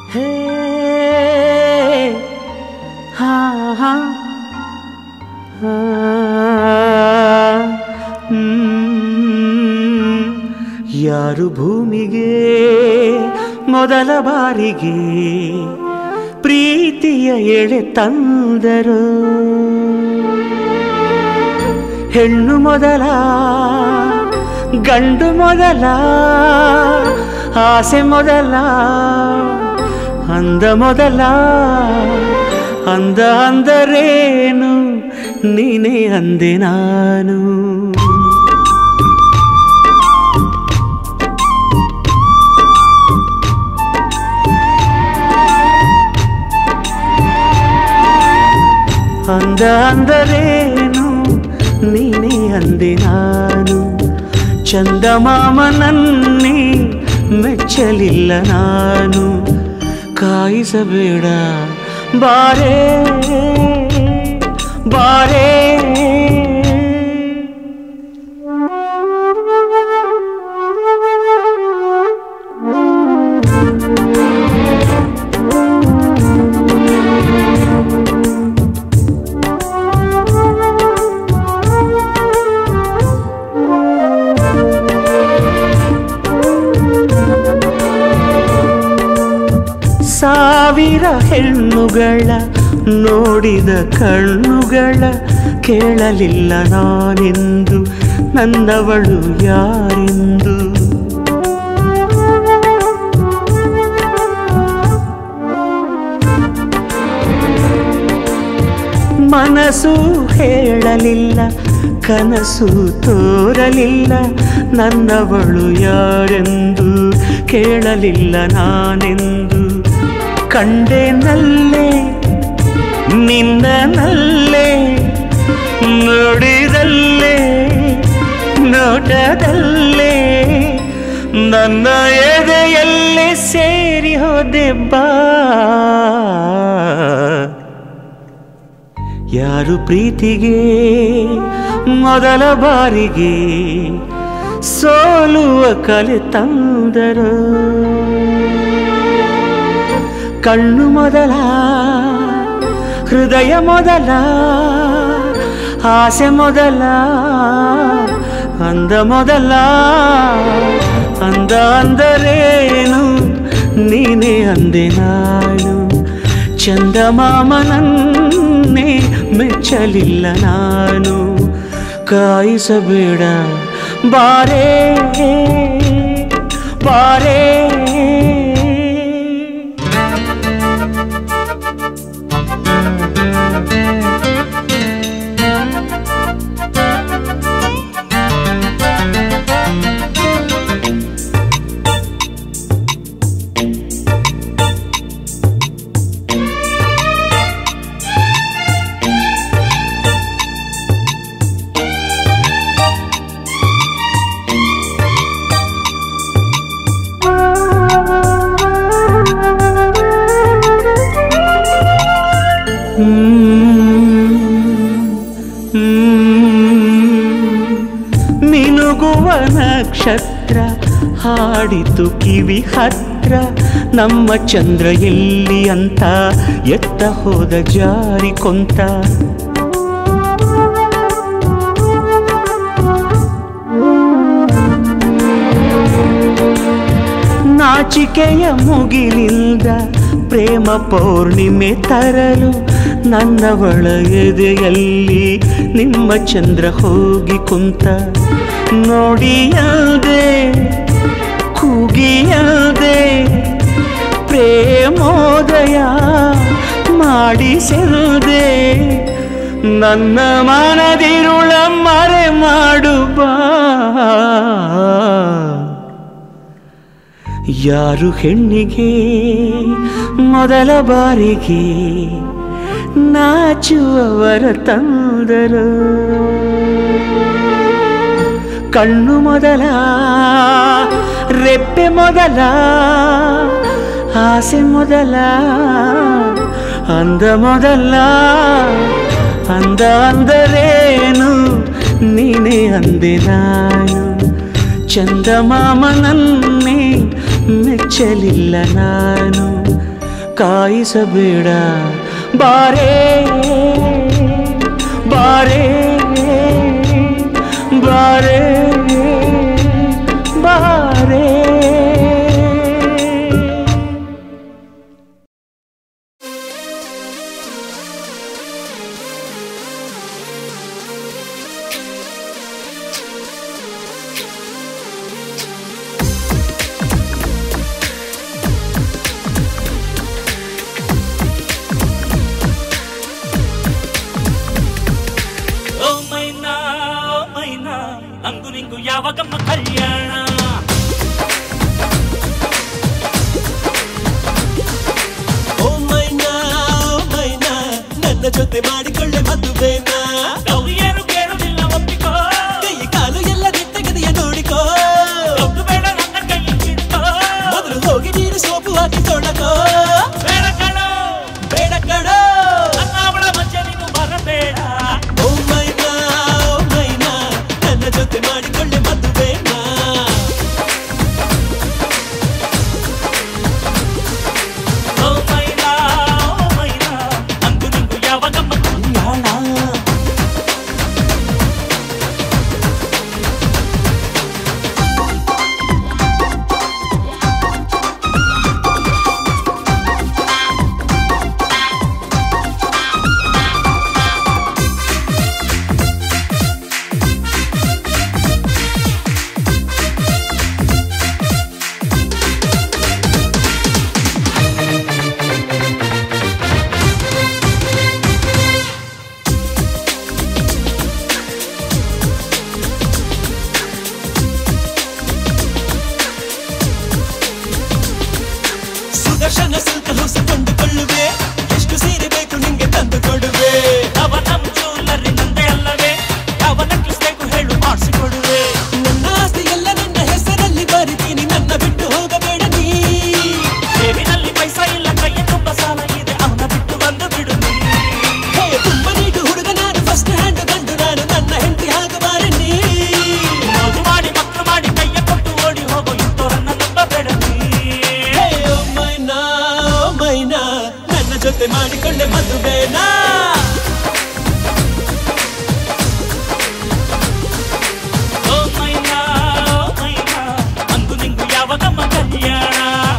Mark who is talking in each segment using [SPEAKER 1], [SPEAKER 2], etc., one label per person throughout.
[SPEAKER 1] ಹೇ ಹಾ ಹಾ ಹಾ ಹ್ಮ್. ಯಾರು ಭೂಮಿಗೆ ಮೊದಲ ಬಾರಿಗೆ ಪ್ರೀತಿಯ ಎಳೆ ತಂದರು ಹೆಣ್ಣು ಮೊದಲ ಗಂಡು ಮೊದಲ ಆಸೆ ಮೊದಲ ಅಂದ ಮೊದಲ ಅಂದ ಅಂದರೇನು ನೀನೇ ಅಂದೆ ನಾನು ಅಂದ ಅಂದರೇನು ನೀನೇ ಅಂದೆ ನಾನು ಚಂದಮಾಮನನ್ನೇ ಮೆಚ್ಚಲಿಲ್ಲ ನಾನು ಕಾಯಿಸಬೇಡ ಬಾರೇ ಬಾರೇ ಸಾವಿರ ಹೆಣ್ಣುಗಳ ನೋಡಿದ ಕಣ್ಣುಗಳ ಕೇಳಲಿಲ್ಲ ನಾನೆಂದು ನನ್ನವಳು ಯಾರೆಂದು ಮನಸ್ಸು ಹೇಳಲಿಲ್ಲ ಕನಸು ತೋರಲಿಲ್ಲ ನನ್ನವಳು ಯಾರೆಂದು ಕೇಳಲಿಲ್ಲ ನಾನೆಂದು ಕಂಡೆನಲ್ಲೇ ನಿನ್ನನಲ್ಲೇ ನೋಡಿದಲ್ಲೇ ನೋಟದಲ್ಲೇ ನನ್ನ ಎದೆಯಲ್ಲೇ ಸೇರಿ ಹೋದೆ ಬಾ ಯಾರು ಪ್ರೀತಿಗೆ ಮೊದಲ ಬಾರಿಗೆ ಸೋಲುವ ಕಲೆ ತಂದರು ಕಣ್ಣು ಮೊದಲ ಹೃದಯ ಮೊದಲ ಆಸೆ ಮೊದಲ ಅಂದ ಮೊದಲ ಅಂದ ಅಂದರೇನು ನೀನೇ ಅಂದೆ ನಾನು ಚಂದಮಾಮನನ್ನೇ ಮೆಚ್ಚಲಿಲ್ಲ ನಾನು ಕಾಯಿಸಬೇಡ ಬಾರೇ ಬಾರೇ ಮಿನುಗುವ ನಕ್ಷತ್ರ ಹಾಡಿತು ಕಿವಿ ಹತ್ರ ನಮ್ಮ ಚಂದ್ರ ಎಲ್ಲಿ ಅಂತ ಎತ್ತ ಹೋದ ಜಾರಿ ಕೊಂತ ನಾಚಿಕೆಯ ಮುಗಿಲಿಂದ ಪ್ರೇಮ ಪೌರ್ಣಿಮೆ ತರಲು ನನ್ನವಳ ಎದೆಯಲ್ಲಿ ನಿಮ್ಮ ಚಂದ್ರ ಹೋಗಿ ಕುಂತ ನೋಡಿಯದೆ ಕೂಗಿಯದೆ ಪ್ರೇಮೋದಯ ಮಾಡಿಸದೆ ನನ್ನ ಮನದಿರುಳ ಮರೆ ಮಾಡುವ ಯಾರು ಹೆಣ್ಣಿಗೆ ಮೊದಲ ಬಾರಿಗೆ ನಾಚುವವರ ತಂದರು ಕಣ್ಣು ಮೊದಲ ರೆಪ್ಪೆ ಮೊದಲ ಆಸೆ ಮೊದಲ ಅಂದ ಮೊದಲ ಅಂದ ಅಂದರೇನು ನೀನೇ ಅಂದೆ ನಾನು ಚಂದಮಾಮನನ್ನೇ ಮೆಚ್ಚಲಿಲ್ಲ ನಾನು ಕಾಯಿಸಬೇಡ ಬಾರೇ ಬಾರೇ ಬಾರೇ ಬಾರೇ
[SPEAKER 2] ಓ ಮೈನಾ ಓ ಮೈನಾ ನಂಗು ನಿಂಗು ಯಾವಾಗಮ್ಮ ಕಲ್ಯಾಣ
[SPEAKER 3] ಓ ಮೈನಾ ಓ ಮೈನಾ ನನ್ನ ಜೊತೆ ಮಾಡಿಕೊಳ್ಳೆ ಮದುವೆನಾ
[SPEAKER 2] ಗೌರಿಯರು ಕೇಳುವುದಿಲ್ಲ ಒಪ್ಪಿಕೋ
[SPEAKER 3] ಕೈ ಕಾಲು ಎಲ್ಲ ನೆಟ್ಟಗದೆಯ ನೋಡಿಕೋ
[SPEAKER 2] ಒಪ್ಪು ಬೇಡ ನನ್ನ ಕೈ ಹಿಡ್ಕೋ
[SPEAKER 3] ಮೊದಲು ಹೋಗಿ ನೀರು ಸೋಪು ಹಾಕಿ ತೊಡಕೋ
[SPEAKER 2] ಬೇಡ ಕಣೋ
[SPEAKER 3] ಬೇಡ ಕಣೋ
[SPEAKER 2] ನನ್ನ ಅವಳ ಮಧ್ಯೆ ನೀನು ಬರಬೇಡ
[SPEAKER 3] ಓ ಮೈನಾ ಓ ಮೈನಾ ನನ್ನ ಜೊತೆ ಮಾಡಿಕೊಳ್ಳೆ ಮದುವೆನಾ
[SPEAKER 2] ಓ ಮೈನಾ ಓ ಮೈನಾ ನಂಗು ನಿಂಗು ಯಾವಾಗಮ್ಮ ಕಲ್ಯಾಣ
[SPEAKER 3] ಸುದರ್ಶನ ಸಿಲ್ಕ ಹೊಸ ಕೊಂಡುಕೊಳ್ಳುವೆ ಎಷ್ಟು ಸೀರೆ ಬೇಕು ನಿಂಗೆ ತಂದು ಕೊಡುವೆ
[SPEAKER 2] ಅವ ನಮ್ ಜ್ಯೂಲರಿ ನಂದೇ ಅಲ್ಲವೇ ಯಾವ ನೆಕ್ಲೆಸ್ ಬೇಕು ಹೇಳು ಮಾಡಿಸಿಕೊಡುವೆ
[SPEAKER 3] ನನ್ನ ಆಸ್ತಿ ಎಲ್ಲ ನನ್ನ ಹೆಸರಲ್ಲಿ ಬರಿತೀನಿ ನನ್ನ ಬಿಟ್ಟು ಹೋಗಬೇಡ ನೀ
[SPEAKER 2] ಜೇಬಿನಲ್ಲಿ ಪೈಸಾ ಇಲ್ಲ ಕೈಯ ತುಂಬ ಸಾಲ ಇದೆ ಅವನ ಬಿಟ್ಟು ಬಂದು ಬಿಡು ನೀ
[SPEAKER 3] ಹೇ ತುಂಬ ನೀಟು ಹುಡುಗ ನಾನು ಫಸ್ಟ್ ಹ್ಯಾಂಡ್ ಗಂಡು ನಾನು ನನ್ನ ಹೆಂಡತಿ ಆಗಬಾರೆ ನೀ
[SPEAKER 2] ಮೋಜು ಮಾಡಿ ಮಕ್ಕಳು ಮಾಡಿ ಕೈಯ ಕೊಟ್ಟು ಓಡಿ ಹೋಗೋ ಇಂಥವ್ರನ್ನ ನಂಬಬೇಡ ನೀ
[SPEAKER 3] ಹೇ ಓ ಮೈನಾ ಓ ಮೈನಾ ನನ್ನ ಜೊತೆ ಮಾಡಿಕೊಂಡೆ ಮದುವೆನಾ
[SPEAKER 2] ಓ ಮೈನಾ ಓ ಮೈನಾ ಅಂದು ನಿಂಗು ಯಾವಾಗಮ್ಮ ಕಲ್ಯಾಣ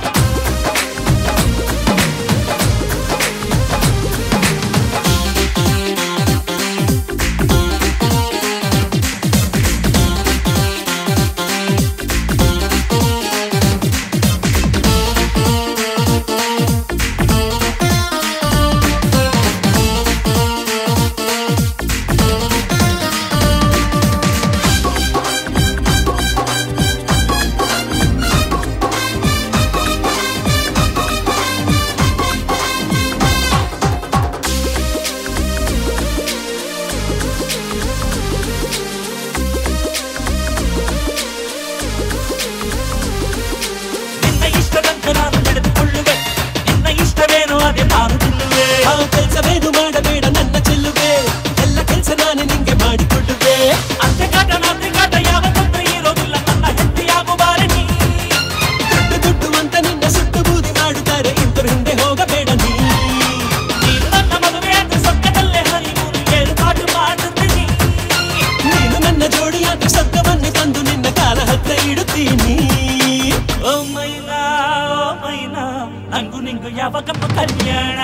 [SPEAKER 2] ನಿನ್ನ ಇಷ್ಟದಂತೆ ನಾನು ನಡೆದುಕೊಳ್ಳುವೆ ನಿನ್ನ ಇಷ್ಟವೇನೋ ಅದೇ ನಾನು ತಿನ್ನುವೆ
[SPEAKER 3] ಆ ಕೆಲಸವೇನು ಮಾಡಬೇಡ ನನ್ನ ಚೆಲ್ಲುವೆ ಎಲ್ಲ ಕೆಲಸ ನಾನೇ ನಿಂಗೆ ಮಾಡಿಕೊಡುವೆ
[SPEAKER 2] ಅಂತೆಕಾಟ ನಾಂತೆಕಾಟ ಯಾವ ತೊಂದರೆ ಇರೋದಿಲ್ಲ ನನ್ನ ಹೆಂಡತಿಯಾಗುವಾರೆ ನೀ
[SPEAKER 3] ದುಡ್ಡು ದುಡ್ಡು ಅಂತ ನಿನ್ನ ಸುಟ್ಟು ಬೂದಿ ಮಾಡುತ್ತಾರೆ ಇಂತರ ಹಿಂದೆ ಹೋಗಬೇಡ ನೀ
[SPEAKER 2] ನೀನು ನನ್ನ ಮದುವೆ ಅಂದ್ರೆ ಸತ್ಯದಲ್ಲೇ ಹರಿಮೂರು ಏರುಪಾಟು ಮಾಡುತ್ತೀನಿ
[SPEAKER 3] ನೀನು ನನ್ನ ಜೋಡಿಯಾಗಿ ಸ್ವರ್ಗವನ್ನೇ ತಂದು ನಿನ್ನ ಕಾಲ ಹತ್ರ ಇಡುತ್ತೀನಿ
[SPEAKER 2] ಓ ಮೈನಾ ಓ ಮೈನಾ ನಂಗು ನಿಂಗು ಯಾವಾಗಪ್ಪ ಕಲ್ಯಾಣ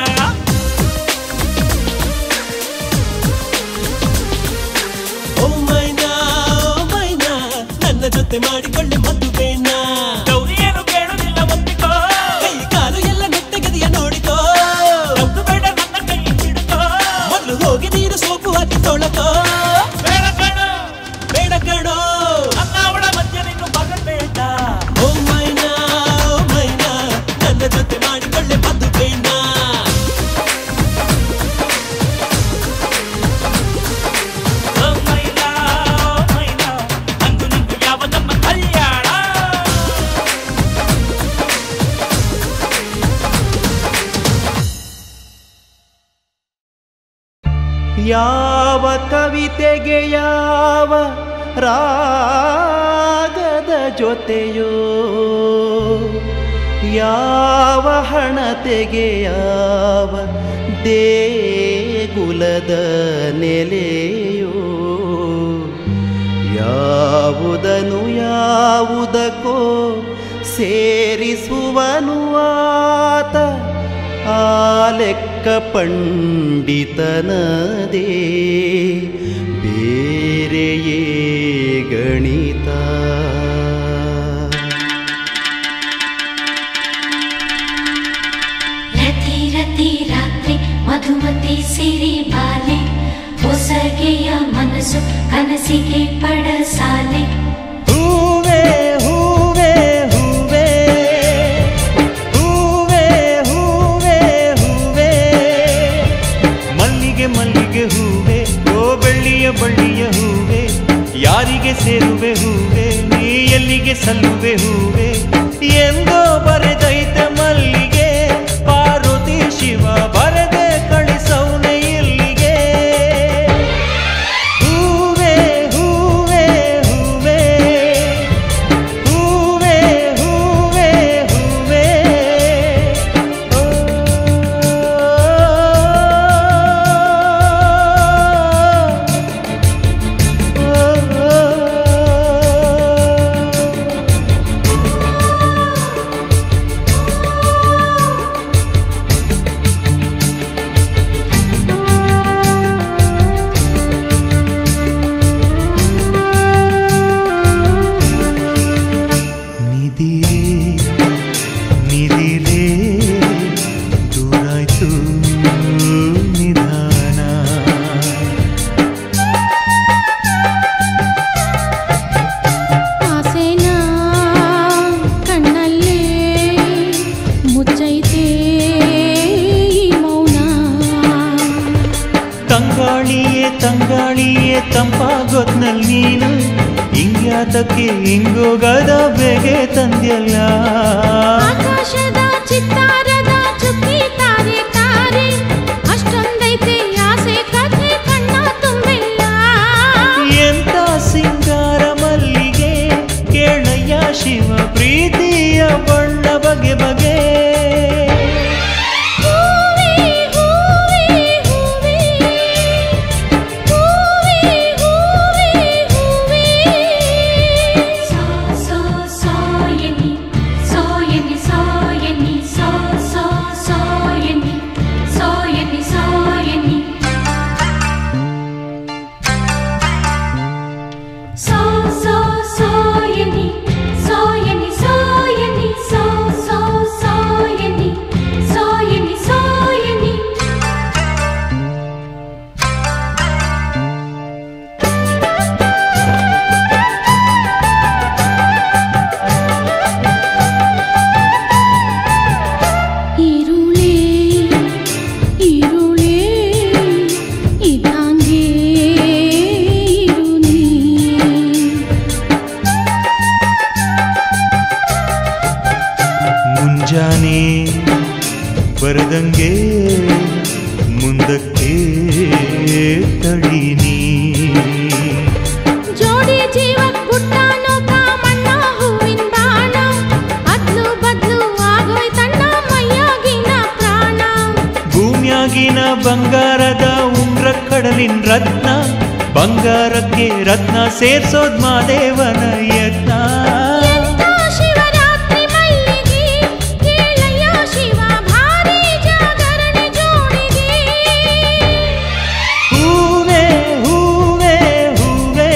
[SPEAKER 3] ಓ ಮೈನಾ ಓ ಮೈನಾ ನನ್ನ ಜೊತೆ ಮಾಡಿಕೊಳ್ಳೆ ಮದುವೆನಾ
[SPEAKER 2] ಗೌರಿಯರು ಕೇಳುವುದಿಲ್ಲ ಒಪ್ಪಿಕೋ
[SPEAKER 3] ಕೈ ಕಾಲು ಎಲ್ಲ ನೆಟ್ಟಗದೆಯ ನೋಡಿಕೋ
[SPEAKER 2] ಒಪ್ಪು ಬೇಡ ನನ್ನ ಕೈ ಹಿಡ್ಕೋ
[SPEAKER 3] ಮೊದಲು ಹೋಗಿ ನೀರು ಸೋಪು ಹಾಕಿ ತೊಳಕೋ
[SPEAKER 2] ಬೇಡ ಕಣೋ
[SPEAKER 3] ಬೇಡ ಕಣೋ
[SPEAKER 2] ನನ್ನ ಅವಳ ಮಧ್ಯೆ ನೀನು ಬರಬೇಡ
[SPEAKER 3] ಓ ಮೈನಾ ಓ ಮೈನಾ ನನ್ನ ಜೊತೆ ಮಾಡಿಕೊಳ್ಳೆ ಮದುವೆನಾ
[SPEAKER 2] ಓ ಮೈನಾ ಓ ಮೈನಾ ನಂಗು ನಿಂಗು ಯಾವಾಗಮ್ಮ ಕಲ್ಯಾಣ
[SPEAKER 1] ಯಾವ ಕವಿತೆಗೆ ಯಾವ ರಾಗದ ಜೊತೆಯೋ ಯಾವ ಹಣತೆಗೆ ಯಾವ ದೇಗುಲದ ನೆಲೆಯೋ ಯಾವುದನು ಯಾವುದಕ್ಕೋ ಸೇರಿಸುವನು ಆತ ಆ ಲೆಕ್ಕ ಪಂಡಿತನದೇ ಬೇರೆಯೇ ಗಣಿತ
[SPEAKER 4] ರತಿ ರತಿ ರಾತ್ರಿ ಮಧುಮತಿ ಸಿರಿ ಬಾಲೆ ಹೊಸಗೆಯ ಮನಸ್ಸು ಕನಸಿಗೆ ಪಡಸಾಲೆ
[SPEAKER 1] ಹೂವೇ ಹೂವೇ ಹೂವೇ ಹೂವೇ ಹೂವೇ ಹೂವೇ ಮಲ್ಲಿಗೆ ಮಲ್ಲಿಗೆ ಹೂವೇ ಓ ಬೆಳ್ಳಿಯ ಬಳ್ಳಿಯ ಹೂವೇ ಯಾರಿಗೆ ಸೇರುವೆ ಹೂವೇ ನೀ ಎಲ್ಲಿಗೆ ಸಲ್ಲುವೆ ಹೂವೇ ಎಂದೋ ಬರೆದೈತೆ ಮಲ್ಲಿಗೆ ಪಾರ್ವತಿ ಶಿವ ಬರದೆ ಕಳಿಸೌನೆ ಇಲ್ಲಿಗೆ ಹೂವೇ ಹೂವೇ ಹೂವೇ ಹೂವೇ ಹೂವೇ ಹೂವೇ ನಿಧಿರೇ ನಿಧಿರೇ ದೂರಾಯ್ತು ನಿಧಾನ
[SPEAKER 5] ಆಸೆನ ಕಣ್ಣಲ್ಲೇ ಮುಚ್ಚೈತೆ ಈ ಮೌನ
[SPEAKER 1] ತಂಗಾಳಿಯೇ ತಂಗಾಳಿಯೇ ತಂಪಾಗೋದ್ನಲ್ಲಿ ನೀನು ಹಿಂಗ್ಯಾತಕ್ಕೆ ಹಿಂಗೋಗದ ಬೇಗೆ ತಂದ್ಯಲ್ಲ
[SPEAKER 5] ಆಕಾಶದ ಚಿತ್ತಾರದ ಚುಕ್ಕಿ ತಾರೆ ತಾರೆ ಅಷ್ಟೊಂದೈತೆ ಆಸೆ ಕಥೆ ಕಣ್ಣ ತುಂಬೆಲ್ಲ
[SPEAKER 1] ಎಂತ ಸಿಂಗಾರ ಮಲ್ಲಿಗೆ ಕೇಳಯ್ಯ ಶಿವ ಪ್ರೀತಿಯ ಬಣ್ಣ ಬಗೆ ಬಗೆ
[SPEAKER 5] ಹೂವೇ ಹೂವೇ ಹೂವೇ ಹೂವೇ ಹೂವೇ ಹೂವೇ
[SPEAKER 4] ಸೋ ಸೋ ಸೋಯನಿ ಸೋಯನಿ ಸೋಯನಿ ಸೋ ಸೋ ಸೋಯನಿ ಸೋಯನಿ ಸೋಯನಿ ಸೋ ಸೋ ಸೋಯನಿ ಸೋಯನಿ ಸೋಯನಿ ಸೋ ಸೋ ಸೋಯನಿ ಸೋಯನಿ ಸೋಯನಿ
[SPEAKER 5] ഇരുളേ ഇരുളേ ഇതാങ്കേ ഇരുനീ
[SPEAKER 1] ಮುಂಜಾನೆ ಬರದಂಗೆ ಮುಂದಕ್ಕೆ ತಡಿನಿ
[SPEAKER 5] ಜೋಡಿ ಜೀವಕ್ ಪುಟ್ಟಾನೋ ಕಾಮಣ್ಣ ಹೂವಿನ ಬಾಣ ಅದ್ಲು ಬದ್ಲು ಆಗೋಯ್ತಣ್ಣ ಮೈಯಾಗಿನ ಪ್ರಾಣ
[SPEAKER 1] ಭೂಮ್ಯಾಗಿನ ಬಂಗಾರದ ಉಂಗ್ರ ಕಡಲಿನ ರತ್ನ ಬಂಗಾರಕ್ಕೆ ರತ್ನ ಸೇರ್ಸೋದ್ ಮಾದೇವನ ಯತ್ನ
[SPEAKER 5] ಎಂತ ಶಿವರಾತ್ರಿ ಮಲ್ಲಿಗೆ ಕೇಳಯ್ಯ ಶಿವ ಭಾರಿ ಜಾಗರಣೆ ಜೋಡಿಗೆ
[SPEAKER 1] ಹೂವೇ ಹೂವೇ ಹೂವೇ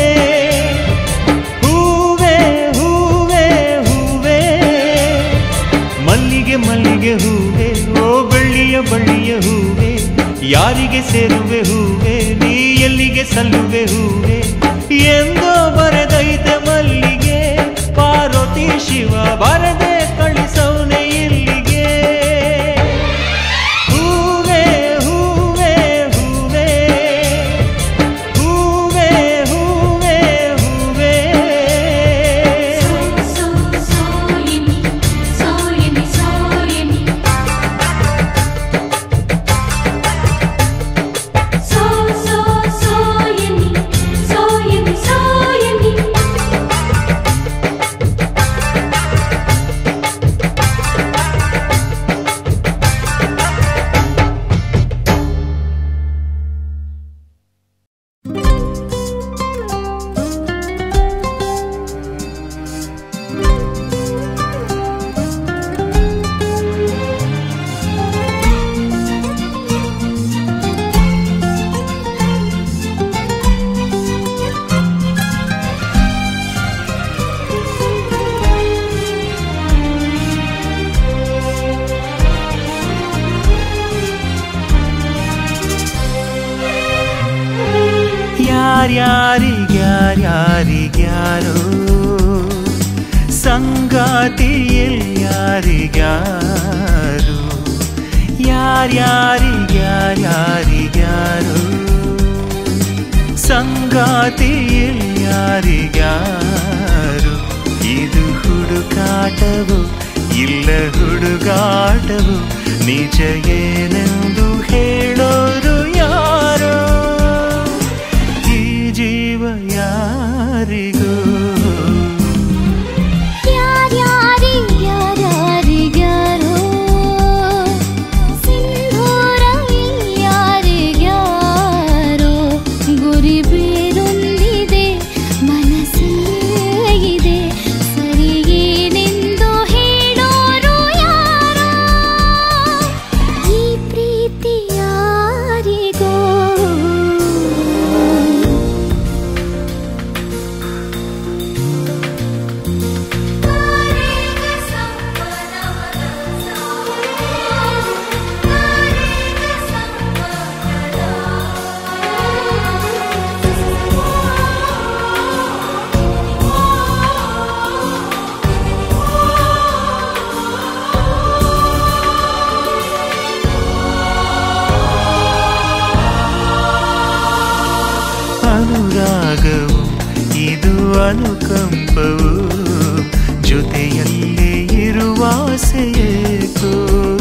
[SPEAKER 1] ಹೂವೇ ಹೂವೇ ಹೂವೇ ಮಲ್ಲಿಗೆ ಮಲ್ಲಿಗೆ ಹೂವೇ ಓ ಬೆಳ್ಳಿಯ ಬಳ್ಳಿಯ ಹೂವೇ ಯಾರಿಗೆ ಸೇರುವೆ ಹೂವೇ ನೀ ಎಲ್ಲಿಗೆ ಸಲ್ಲುವೆ ಹೂವೇ ಎಂದೋ ಬರೆದೈತೆ ಮಲ್ಲಿಗೆ ಪಾರ್ವತಿ ಶಿವ ಬರದೆ ಕಳಿಸೌನೆ ಇಲ್ಲಿಗೆ ಹೂವೇ ಹೂವೇ ಹೂವೇ ಹೂವೇ ಹೂವೇ ಹೂವೇ
[SPEAKER 4] ಸೋ ಸೋಯನಿ ಸೋಯನಿ ಸೋಯನಿ
[SPEAKER 1] ಯಾರ್ಯಾರಿಗ್ಯಾರ್ಯಾರಿಗ್ಯಾರೋ ಸಂಗಾತಿಯಲ್ಲಿ ಯಾರಿಗ್ಯಾರು ಯಾರ್ಯಾರಿಗ್ಯಾರ್ಯಾರಿಗ್ಯಾರೋ ಸಂಗಾತಿಯಲ್ಲಿ ಯಾರಿಗ್ಯಾರು ಇದು ಹುಡುಕಾಟವು ಇಲ್ಲ ಹುಡುಗಾಟವು ನಿಜ ಏನೆಂದು ಹೇಳೋರು ಯಾರೋ ಈ ಜೀವ ಯಾರಿಗೂ
[SPEAKER 5] ಯಾರ್ಯಾರಿಗ್ಯಾರ್ಯಾರಿಗ್ಯಾರೋ ಸಿಂಧೂರ ಯಾರಿಗ್ಯಾರೋ ಗುರಿ ಬೇರೊಂದಿದೆ ಮನಸ್ಸೇ ಇದೆ ಸರಿಗೇನೆಂದು ಹೇಳೋರು ಯಾರೋ ಈ ಪ್ರೀತಿ ಯಾರಿಗೋ
[SPEAKER 1] ಅನುರಾಗವು ಇದು ಅನುಕಂಪವು ಜೊತೆಯಲ್ಲೇ ಇರುವಾಸೆಯೇಕೋ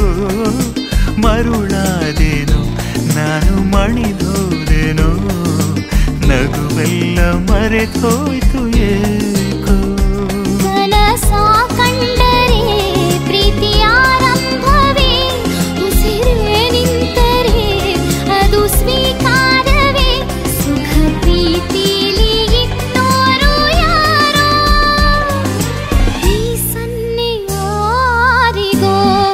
[SPEAKER 1] ಮರುಳಾದೆನು ನಾನು ಮಣಿದೋದೆನು ನಗುವೆಲ್ಲ ಮರೆತೋಯ್ತು ಏಕೋ
[SPEAKER 5] ಕನಸ ಕಂಡರೆ ಪ್ರೀತಿಯಾರಂಭವೇ ಉಸಿರೇ ನಿಂತರೆ ಅದು ಸ್ವೀಕಾರವೇ ಸುಖ ಪ್ರೀತಿಲಿ ಇಟ್ಟೋರು ಯಾರೋ ಈ ಸನ್ನೆ ಯಾರಿಗೋ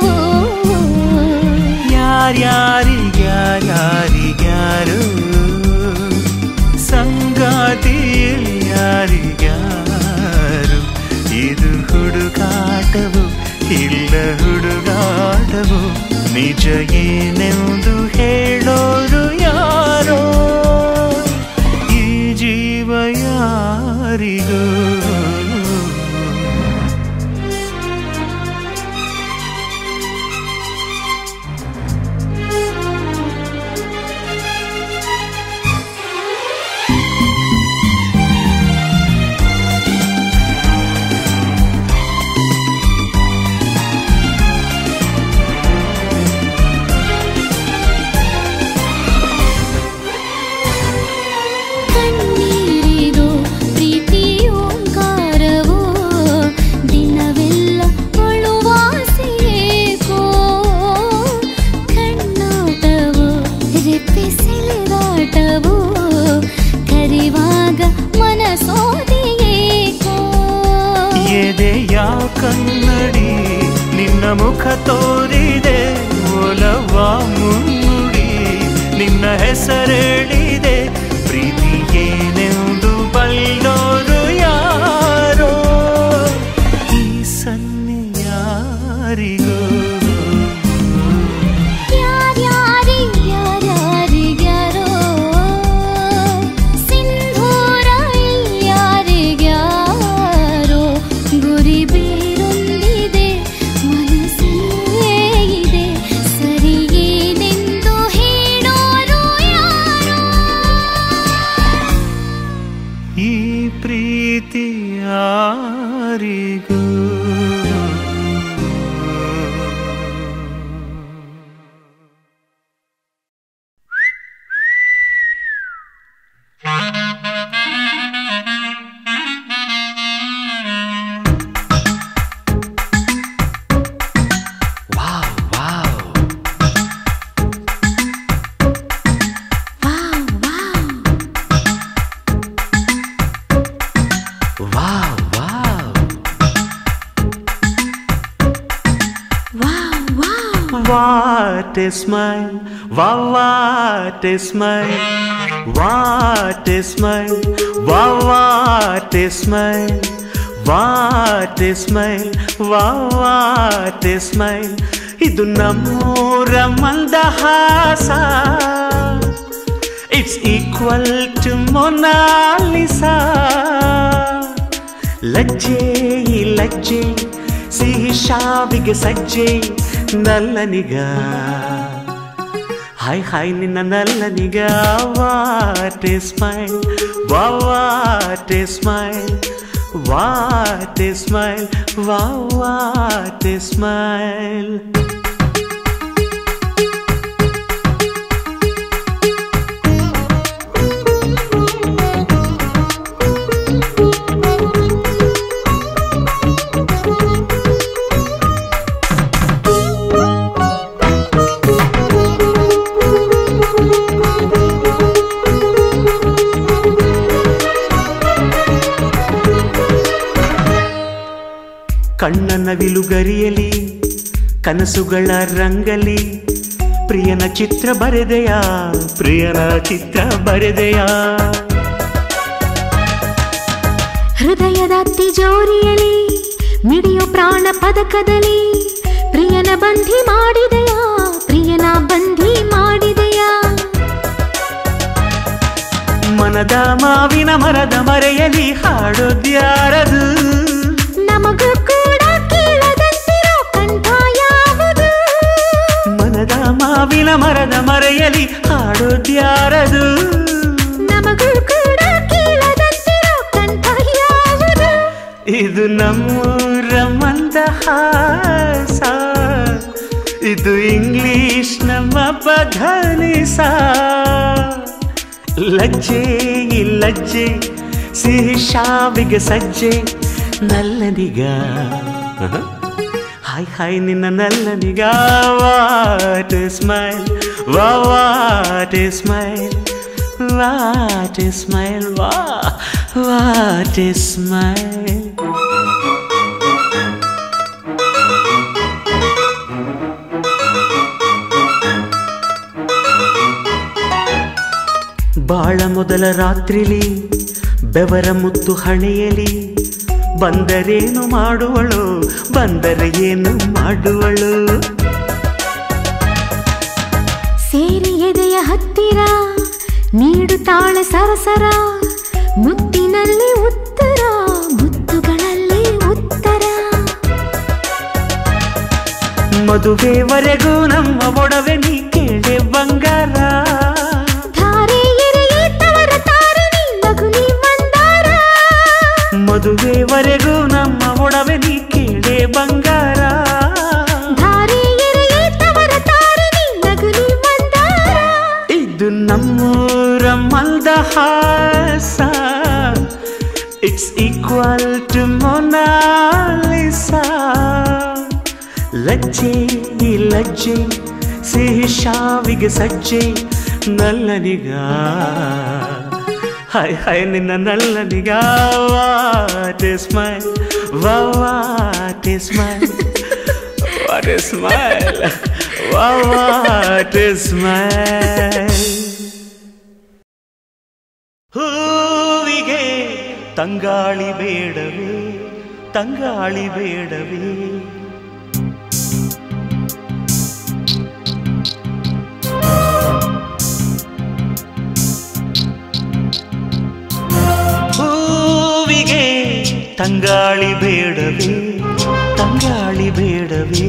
[SPEAKER 1] ಯಾರ್ಯಾರಿಗ್ಯಾರ್ಯಾರಿಗ್ಯಾರು ಸಂಗಾತಿಯಲ್ಲಿ ಯಾರಿಗ್ಯಾರು ಇದು ಹುಡುಗಾಟವು ಇಲ್ಲ ಹುಡುಗಾಟವು ನಿಜ ಏನೆಂದು ಹೇಳೋರು ಯಾರೋ ಈ ಜೀವ ಯಾರಿಗೋ
[SPEAKER 5] ಕಣ್ಣೀರಿದು ಪ್ರೀತಿಯೋಂಕಾರವೋ ದಿನವೆಲ್ಲ ಅಳುವಾಸೆಯೇಕೋ ಕಣ್ಣೋಟವೋ ರೆಪ್ಪೆ ಸೆಳೆದಾಟವೋ ಕರಿವಾಗ ಮನಸೋದಿಯೇಕೋ
[SPEAKER 1] ಎದೆಯ ಕನ್ನಡಿ ನಿನ್ನ ಮುಖ ತೋರಿದೆ ಒಲವ ಮುನ್ನುಡಿ ನಿನ್ನ ಹೆಸರೇಳಿದೆ ಪ್ರೀತಿ ಏನೆಂದು ಬಲ್ಲೋರು ಯಾರೋ ಈ ಸನ್ನೆ ಯಾರಿಗೋ
[SPEAKER 5] ಯಾರ್ಯಾರಿಗ್ಯಾರ್ಯಾರಿಗ್ಯಾರೋ ಸಿಂಧೂರ ಯಾರಿಗ್ಯಾರೋ ಗುರಿ ಬೇರೊಂದಿದೆ ಮನಸ್ಸೇ ಇದೆ ಸರಿಗೇನೆಂದು ಹೇಳೋರು ಯಾರೋ
[SPEAKER 1] ಈ ಪ್ರೀತಿ ಯಾರಿಗೂ What a smile, wow, what a smile, what a smile, wow, what a smile, what a smile, wow, what a smile. ಇದು ನಮ್ಮೂರ ಮಂದಹಾಸ ಇಟ್ಸ್ ಈಕ್ವಲ್ ಟು ಮೊನಾಲಿಸಾ ಲಜ್ಜೆ ಈ ಲಜ್ಜೆ ಸಿಹಿ ಶಾವಿಗೆ ಸಜ್ಜೆ ನಲ್ಲನಿಗ ಹಾಯ್ ಹಾಯ್ ನಿನ್ನ ನಲ್ಲನಿಗ what is smile what is smile what is smile what is smile ಕಣ್ಣನ ವಿಲುಗರಿಯಲಿ ಕನಸುಗಳ ರಂಗಲಿ ಪ್ರಿಯನ ಚಿತ್ರ ಬರೆದೆಯಾ ಪ್ರಿಯನ ಚಿತ್ರ ಬರೆದೆಯಾ
[SPEAKER 5] ಹೃದಯದ ತಿಜೋರಿಯಲಿ ಮಿಡಿಯೋ ಪ್ರಾಣ ಪದಕದಲ್ಲಿ ಪ್ರಿಯನ ಬಂಧಿ ಮಾಡಿದೆಯಾ ಪ್ರಿಯನ ಬಂಧಿ ಮಾಡಿದೆಯಾ
[SPEAKER 1] ಮನದ ಮಾವಿನ ಮರದ ಮರೆಯಲಿ ಹಾಡೋದ್ಯಾರದು
[SPEAKER 5] ನಮಗೂ ಕೂಡ ಕೇಳದಂತಿರೋ ಕಂಠ ಯಾವುದು
[SPEAKER 1] ಮನದ ಮಾವಿನ ಮರದ ಮರೆಯಲಿ ಹಾಡೋದ್ಯಾರದು
[SPEAKER 5] ನಮಗೂ ಕೂಡ ಕೇಳದಂತಿರೋ ಕಂಠ ಯಾವುದು
[SPEAKER 1] ಇದು ನಮ್ಮೂರ ಮಂದಹಾಸ ಇದು ಇಂಗ್ಲಿಷ್ ನಮ್ಮ ಬದಲಿಸ ಲಜ್ಜೆ ಈ ಲಜ್ಜೆ ಸಿಹಿ ಶಾವಿಗೆ ಸಜ್ಜೆ ನಲ್ಲನಿಗ ಹಾಯ್ ಹಾಯ್ ನಿನ್ನ ನಲ್ಲನಿಗ what smile what smile what smile ವಾ ವಾಟ್ ಸ್ಮೈಲ್ ಬಾಳ ಮೊದಲ ರಾತ್ರಿಲಿ ಬೆವರ ಮುತ್ತು ಹಣೆಯಲಿ ಬಂದರೇನು ಮಾಡುವಳು ಬಂದರೆ ಏನು ಮಾಡುವಳು
[SPEAKER 5] ಸೇರಿ ಎದೆಯ ಹತ್ತಿರ ನೀಡುತ್ತಾಳೆ ಸರಸರ ಮುತ್ತಿನಲ್ಲಿ ಉತ್ತರ ಮುತ್ತುಗಳಲ್ಲಿ ಉತ್ತರ
[SPEAKER 1] ಮದುವೆವರೆಗೂ ನಮ್ಮ ಒಡವೆ ನೀ ಕೇಳೆ ಬಂಗಾರ
[SPEAKER 5] ಧಾರೆ ಎರೆಯೇ ತವರ ತಾರಿಣಿ ನಗುಲಿ ಮಂದಾರ
[SPEAKER 1] ಮದುವೆವರೆಗೂ ನಮ್ಮ ಒಡವೆ ನೀ ಕೇಳೆ ಬಂಗಾರ
[SPEAKER 5] ಧಾರೆ ಎರೆಯೇ ತವರ ತಾರಿಣಿ ನಗುಲಿ ಮಂದಾರ
[SPEAKER 1] ಇದು ನಮ್ಮೂರ ಮಲ್ದಹಾಸ ಇಟ್ಸ್ ಈಕ್ವಲ್ ಟು ಮೊನಾಲಿಸಾ ಲಜ್ಜೆ ಈ ಲಜ್ಜೆ ಸಿಹಿ ಶಾವಿಗೆ ಸಜ್ಜೆ ನಲ್ಲನಿಗ ಹಾಯ್ ಹಾಯ್ ನಿನ್ನ ನಲ್ಲನಿಗ what smile what smile what smile what smile ಹೂವಿಗೆ ತಂಗಾಳಿ ಬೇಡವೇ ತಂಗಾಳಿ ಬೇಡವೇ ಹೂವಿಗೆ ತಂಗಾಳಿ ಬೇಡವೇ ತಂಗಾಳಿ ಬೇಡವೇ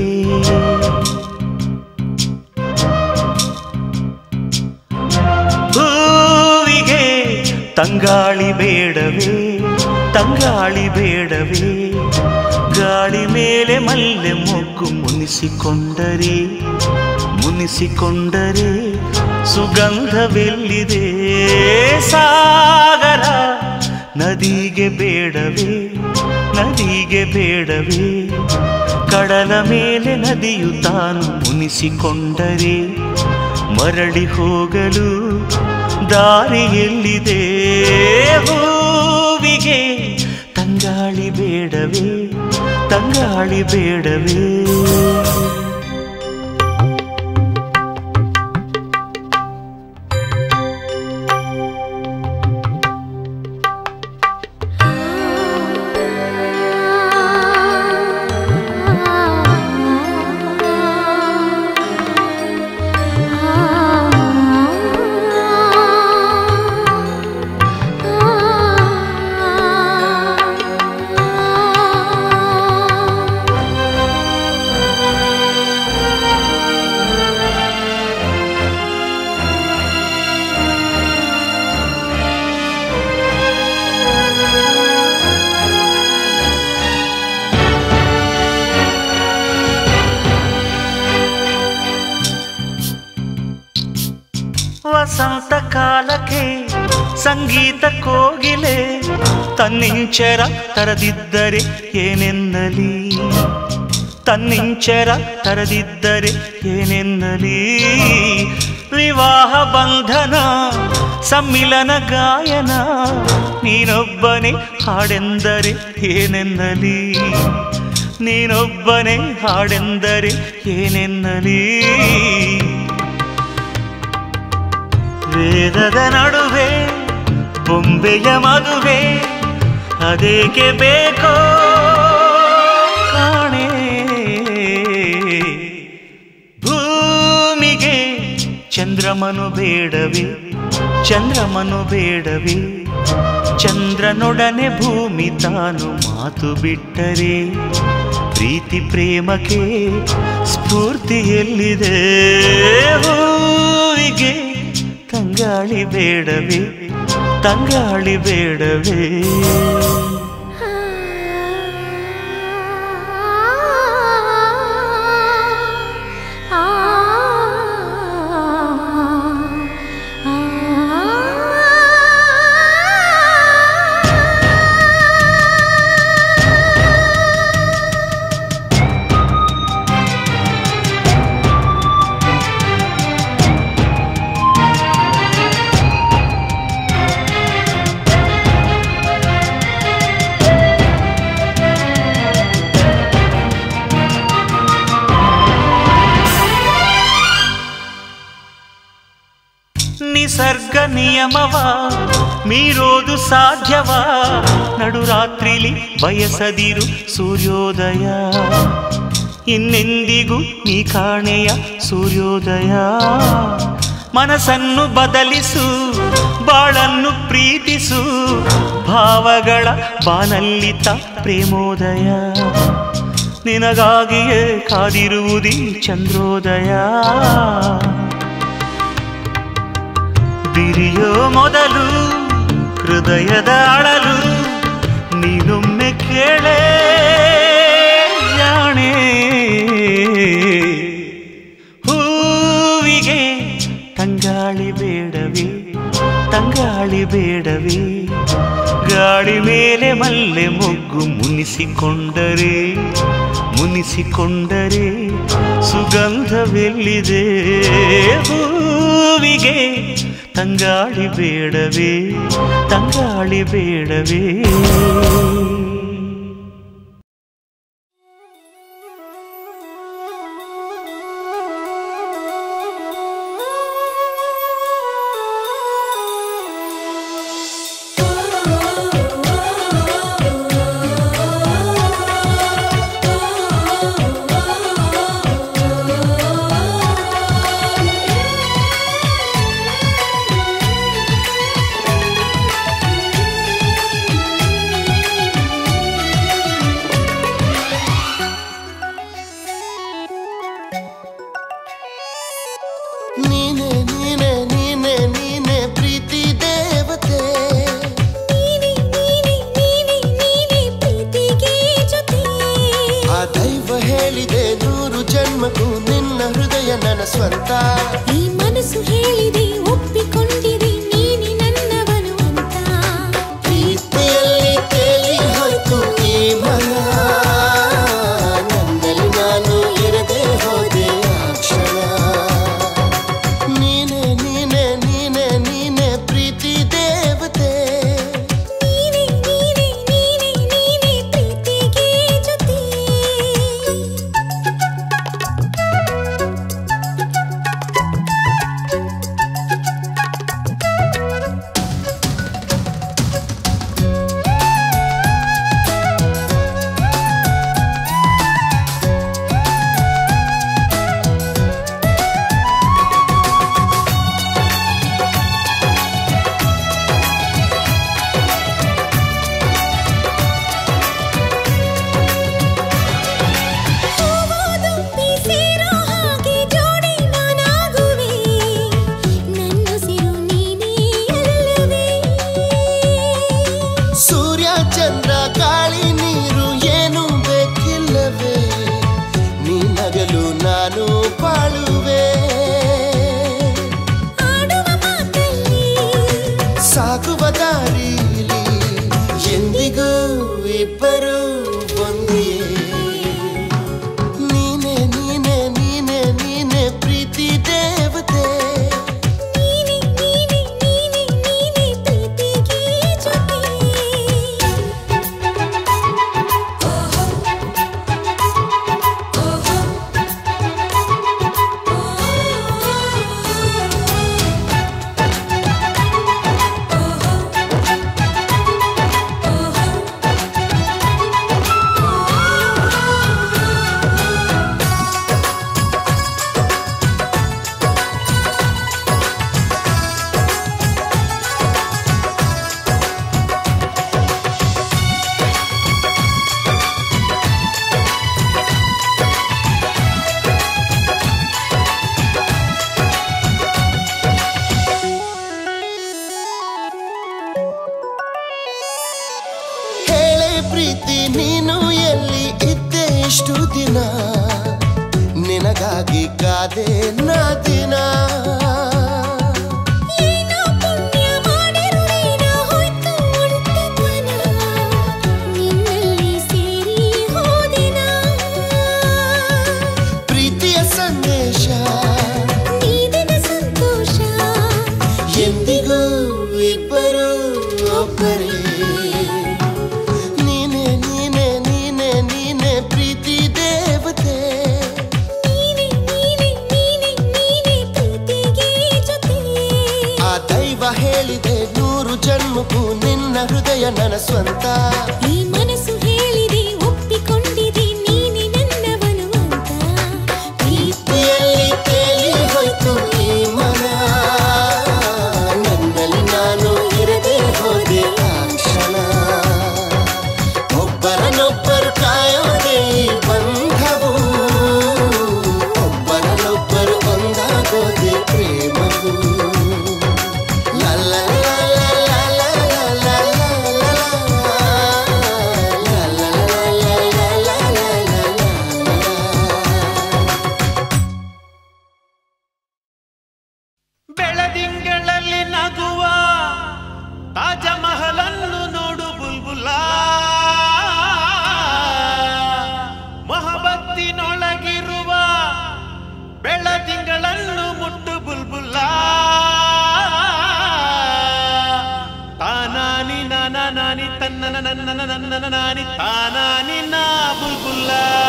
[SPEAKER 1] ಹೂವಿಗೆ ತಂಗಾಳಿ ಬೇಡವೇ ತಂಗಾಳಿ ಬೇಡವೇ ಗಾಳಿ ಮೇಲೆ ಮಲ್ಲೆ ಮೊಗ್ಗು ಮುನಿಸಿಕೊಂಡರೆ ಮುನಿಸಿಕೊಂಡರೆ ಸುಗಂಧವೆಲ್ಲಿದೆ ಸಾಗರ ನದಿಗೆ ಬೇಡವೇ ನದಿಗೆ ಬೇಡವೇ ಕಡಲ ಮೇಲೆ ನದಿಯು ತಾನು ಮುನಿಸಿಕೊಂಡರೆ ಮರಳಿ ಹೋಗಲು ದಾರಿಯೆಲ್ಲಿದೆ ಹೂವಿಗೆ ತಂಗಾಳಿ ಬೇಡವೇ ತಂಗಾಳಿ ಬೇಡವೇ
[SPEAKER 5] ಆ
[SPEAKER 1] ವಸಂತ ಕಾಲಕ್ಕೆ ಸಂಗೀತ ಕೋಗಿಲೆ ತನ್ನಿಂಚರ ತರದಿದ್ದರೆ ಏನೆನ್ನಲಿ ತನ್ನಿಂಚರ ತರದಿದ್ದರೆ ಏನೆನ್ನಲಿ ವಿವಾಹ ಬಂಧನ ಸಮ್ಮಿಲನ ಗಾಯನ ನೀನೊಬ್ಬನೇ ಹಾಡೆಂದರೆ ಏನೆನ್ನಲಿ ನೀನೊಬ್ಬನೇ ಹಾಡೆಂದರೆ ಏನೆನ್ನಲಿ ವೇದದ ನಡುವೆ ಬೊಂಬೆಯ ಮದುವೆ ಅದೇಕೆ ಬೇಕೋ ಕಾಣೆ ಭೂಮಿಗೆ ಚಂದ್ರಮನು ಬೇಡವೇ ಚಂದ್ರಮನು ಬೇಡವೇ ಚಂದ್ರನೊಡನೆ ಭೂಮಿ ತಾನು ಮಾತು ಬಿಟ್ಟರೆ ಪ್ರೀತಿ ಪ್ರೇಮಕ್ಕೆ ಸ್ಫೂರ್ತಿ ಎಲ್ಲಿದೆ ಹೂವಿಗೆ ತಂಗಾಳಿ ಬೇಡವೇ ತಂಗಾಳಿ ಬೇಡವೇ ನಿಸರ್ಗ ನಿಯಮವ ಮೀರೋದು ಸಾಧ್ಯವಾ ನಡುರಾತ್ರಿಲಿ ಬಯಸದಿರು ಸೂರ್ಯೋದಯ ಇನ್ನೆಂದಿಗೂ ನೀ ಕಾಣೆಯ ಸೂರ್ಯೋದಯ ಮನಸ್ಸನ್ನು ಬದಲಿಸು ಬಾಳನ್ನು ಪ್ರೀತಿಸು ಭಾವಗಳ ಬಾನಲ್ಲಿತ ಪ್ರೇಮೋದಯ ನಿನಗಾಗಿಯೇ ಕಾದಿರುವುದೀ ಚಂದ್ರೋದಯ ಬಿರಿಯೋ ಮೊದಲು ಹೃದಯದ ಅಳಲು ನೀನೊಮ್ಮೆ ಕೇಳೇ ಜಾಣೆ ಹೂವಿಗೆ ತಂಗಾಳಿ ಬೇಡವೇ ತಂಗಾಳಿ ಬೇಡವೇ ಗಾಳಿ ಮೇಲೆ ಮಲ್ಲೆ ಮೊಗ್ಗು ಮುನಿಸಿಕೊಂಡರೆ ಮುನಿಸಿಕೊಂಡರೆ ಸುಗಂಧವೆಲ್ಲಿದೆ ಹೂವಿಗೆ ತಂಗಾಳಿ ಬೇಡವೇ ತಂಗಾಳಿ ಬೇಡವೇ
[SPEAKER 6] ನೀನೆ ನೀನೆ ನೀನೆ ನೀನೆ ಪ್ರೀತಿ ದೇವತೆ
[SPEAKER 5] ನೀನೆ ನೀನೆ ನೀನೆ ನೀನೆ ಪ್ರೀತಿಗೆ ಜೊತೆ
[SPEAKER 6] ಆ ದೈವ ಹೇಳಿದೆ ನೂರು ಜನ್ಮಕ್ಕೂ ನಿನ್ನ ಹೃದಯ ನನ್ನ ಸ್ವಂತ
[SPEAKER 5] ಈ ಮನಸ್ಸು ಹೇಳಿದೆ ಒಪ್ಪಿಕೊಂಡಿದೆ ನೀನೆ ನನ್ನವನು ಅಂತ
[SPEAKER 6] ಪ್ರೀತಿಯಲ್ಲಿ ತೇಲಿ ಹೋಯ್ತು ಈ ಮನ ನನ್ನಲ್ಲಿ ನಾನು ಇರದೆ ಹೋದೆ ಆ ಕ್ಷಣ ನೀನೆ ನೀನೆ ನೀನೆ ನೀನೆ ಪ್ರೀತಿ ದೇವತೆ
[SPEAKER 5] ನೀನೆ ನೀನೆ ನೀನೆ ನೀನೆ ಪ್ರೀತಿಗೆ ಜೊತೆ
[SPEAKER 6] ಆ ಇಬ್ಬರು ಒಂದಿಯೇ ನೀನೆ ನೀನೆ ನೀನೆ ನೀನೆ ಪ್ರೀತಿ ದೇವತೆ
[SPEAKER 5] ನೀನೆ ನೀನೆ ನೀನೆ ನೀನೆ ಪ್ರೀತಿಗೆ ಜೊತೆ
[SPEAKER 6] ಹೇಳೆ ಪ್ರೀತಿ ನೀನು ಎಲ್ಲಿ ಇದ್ದೆ ಇಷ್ಟು ದಿನ ನಿನಗಾಗಿ ಕಾದೆ ನಾ ದಿನ
[SPEAKER 5] ಏನೋ ಪುಣ್ಯ ಮಾಡಿರುವೇನೋ ಹೋಯ್ತು ಒಂಟಿತನ ನಿನ್ನಲ್ಲಿ ಸೇರಿ ಹೋದಿನ
[SPEAKER 6] ಪ್ರೀತಿಯ ಸಂದೇಶ
[SPEAKER 5] ನೀಡಿದ ಸಂತೋಷ
[SPEAKER 6] ಎಂದಿಗೂ ಇಬ್ಬರು ಒಬ್ಬರೇ ನೀನೆ ನೀನೆ ನೀನೆ ನೀನೆ ಪ್ರೀತಿ ದೇವತೆ
[SPEAKER 5] ನೀನೆ ನೀನೆ ನೀನೆ ನೀನೆ ಪ್ರೀತಿಗೆ ಜೊತೆ
[SPEAKER 6] ಆ ದೈವ ಹೇಳಿದೆ ನೂರು ಜನ್ಮಕ್ಕೂ ನಿನ್ನ ಹೃದಯ ನನ್ನ ಸ್ವಂತ
[SPEAKER 5] ಈ ಮನಸ್ಸು ಹೇಳಿದೆ ಒಪ್ಪಿಕೊಂಡಿದೆ ನೀನೆ ನನ್ನವನು ಅಂತ
[SPEAKER 6] ಪ್ರೀತಿಯಲ್ಲಿ ತೇಲಿ ಹೋಯ್ತು ಈ ಮನ ನನ್ನಲ್ಲಿ ನಾನು ಇರದೆ ಹೋದೆ ಆ ಕ್ಷಣ ಒಬ್ಬರನ್ನೊಬ್ಬರು ಕಾಯೋದೆ ಈ ಬಂಧವು ಒಬ್ಬರನ್ನೊಬ್ಬರು ಒಂದಾಗೋದೆ ಪ್ರೇಮವು ಲ ಲ ಲ ಲ ಲ ಲ ಲ ಲ ಲ ಲ ಲ.
[SPEAKER 1] ಬೆಳದಿಂಗಳಲ್ಲಿ ನಗುವ ತಾಜ ಮಹಲನ್ನು ನೋಡು ಬುಲ್ಬುಲ ಮಹಬತ್ತಿನೊಳಗಿರುವ ಬೆಳದಿಂಗಳನ್ನು ಮುಟ್ಟು ಬುಲ್ಬುಲ ತಾನಾನಿ ನಾನ ನಾನಿ ತನ್ನನ ನನ್ನನ ನನ್ನನ ನಾನಿ ತಾನಾನಿ ನಾ ಬುಲ್ಬುಲ್ಲ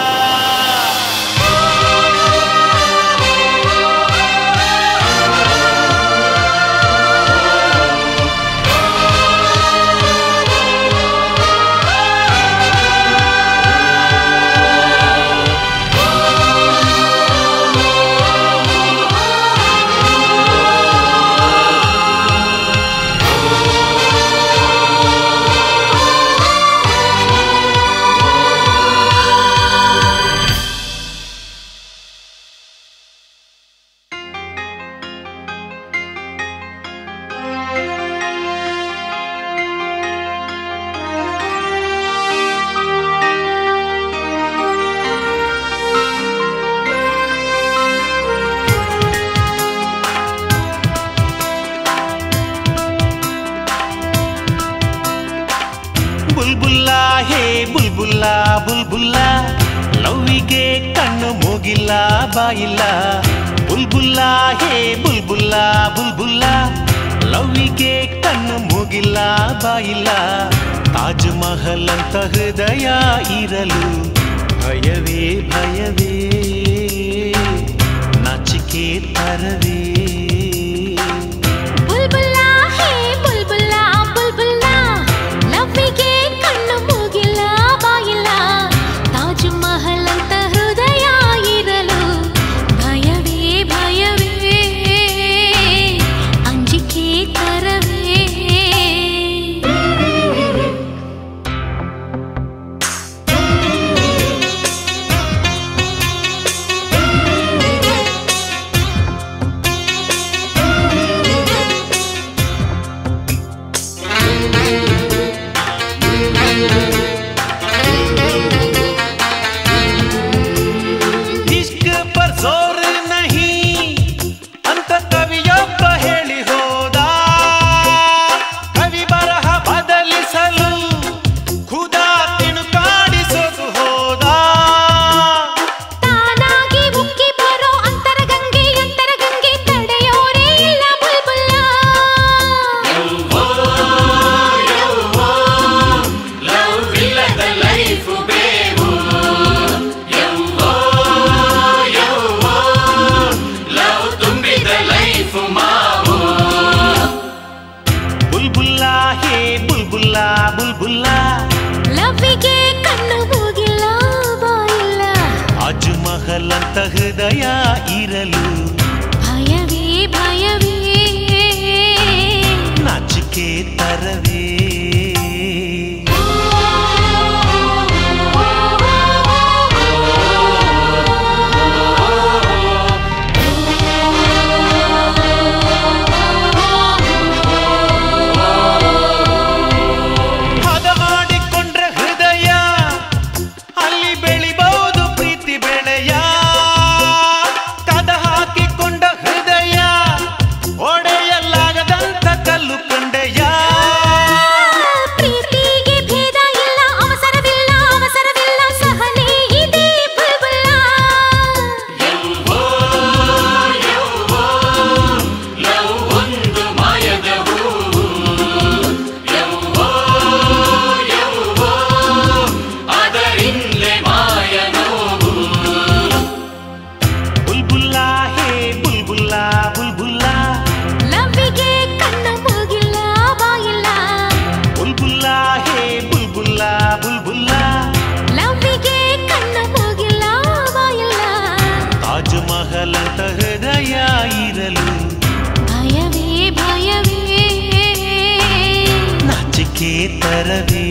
[SPEAKER 1] ಬುಲ್ಬುಲ್ಲ ಹೇ ಬುಲ್ಬುಲ್ಲ ಬುಲ್ಬುಲ್ಲ ಲವ್ವಿಗೆ ಕಣ್ಣು ಮೂಗಿಲ್ಲ ಬಾಯಿಲ್ಲ ಬುಲ್ಬುಲ್ಲ ಹೇ ಬುಲ್ಬುಲ್ಲ ಬುಲ್ಬುಲ್ಲ ಲವ್ವಿಗೆ ಕಣ್ಣು ಮೂಗಿಲ್ಲ ಬಾಯಿಲ್ಲ ತಾಜ್ ಮಹಲ್ ಅಂತ ಹೃದಯ ಇರಲು ಭಯವೇ ಭಯವೇ ನಾಚಿಕೆ ತರವೇ
[SPEAKER 5] ಬುಲ್ಬುಲ್ಲ ಹೇ ಬುಲ್ಬುಲ್ಲ ಬುಲ್ಬುಲ್ಲ ಲವ್ವಿಗೆ ಕಣ್ಣು ಮೂಗಿಲ್ಲ ಬಾಯಿಲ್ಲ ತಾಜ್ ಮಹಲ್ ಅಂತ ಹೃದಯ ಇರಲು ಭಯವೇ ಭಯವೇ ಅಂಜಿಕೆ ತರವೇ
[SPEAKER 6] ಲ
[SPEAKER 1] ಹೃದಯ ಇರಲು
[SPEAKER 5] ಭಯವೇ ಭಯವೇ
[SPEAKER 1] ನಾಚಿಕೆ ತರವೇ ಹದ ಮಾಡಿಕೊಂಡ್ರೆ ಹೃದಯ ಅಲ್ಲಿ ಬೆಳಿಬಹುದು ಪ್ರೀತಿ ಬೆಳೆಯ ಕದ ಹಾಕಿಕೊಂಡ ಹೃದಯ ಒಡೆಯಲ್ಲಾಗದಂತ ಕಲ್ಲು ಕಂಡೆಯ
[SPEAKER 5] ಪ್ರೀತಿಗೆ ಭೇದ ಇಲ್ಲ ಅವಸರವಿಲ್ಲ ಅವಸರವಿಲ್ಲ ಸಹನೆ ಇದೆ ಬುಲ್ಬುಲ್ಲ
[SPEAKER 1] ಬುಲ್ಬುಲ್ಲ ಹೇ ಬುಲ್ಬುಲ್ಲ ಬುಲ್ಬುಲ್ಲ
[SPEAKER 5] ಲವ್ವಿಗೆ ಕಣ್ಣು ಮೂಗಿಲ್ಲ ಬಾಯಿಲ್ಲ
[SPEAKER 1] ಬುಲ್ಬುಲ್ಲ ಹೇ ಬುಲ್ಬುಲ್ಲ ಬುಲ್ಬುಲ್ಲ
[SPEAKER 5] ಲವ್ವಿಗೆ ಕಣ್ಣು ಮೂಗಿಲ್ಲ ಬಾಯಿಲ್ಲ
[SPEAKER 1] ತಾಜ್ ಮಹಲ್ ಅಂತ ಹೃದಯ ಇರಲು
[SPEAKER 5] ಭಯವೇ ಭಯವೇ
[SPEAKER 1] ನಾಚಿಕೆ ತರವೇ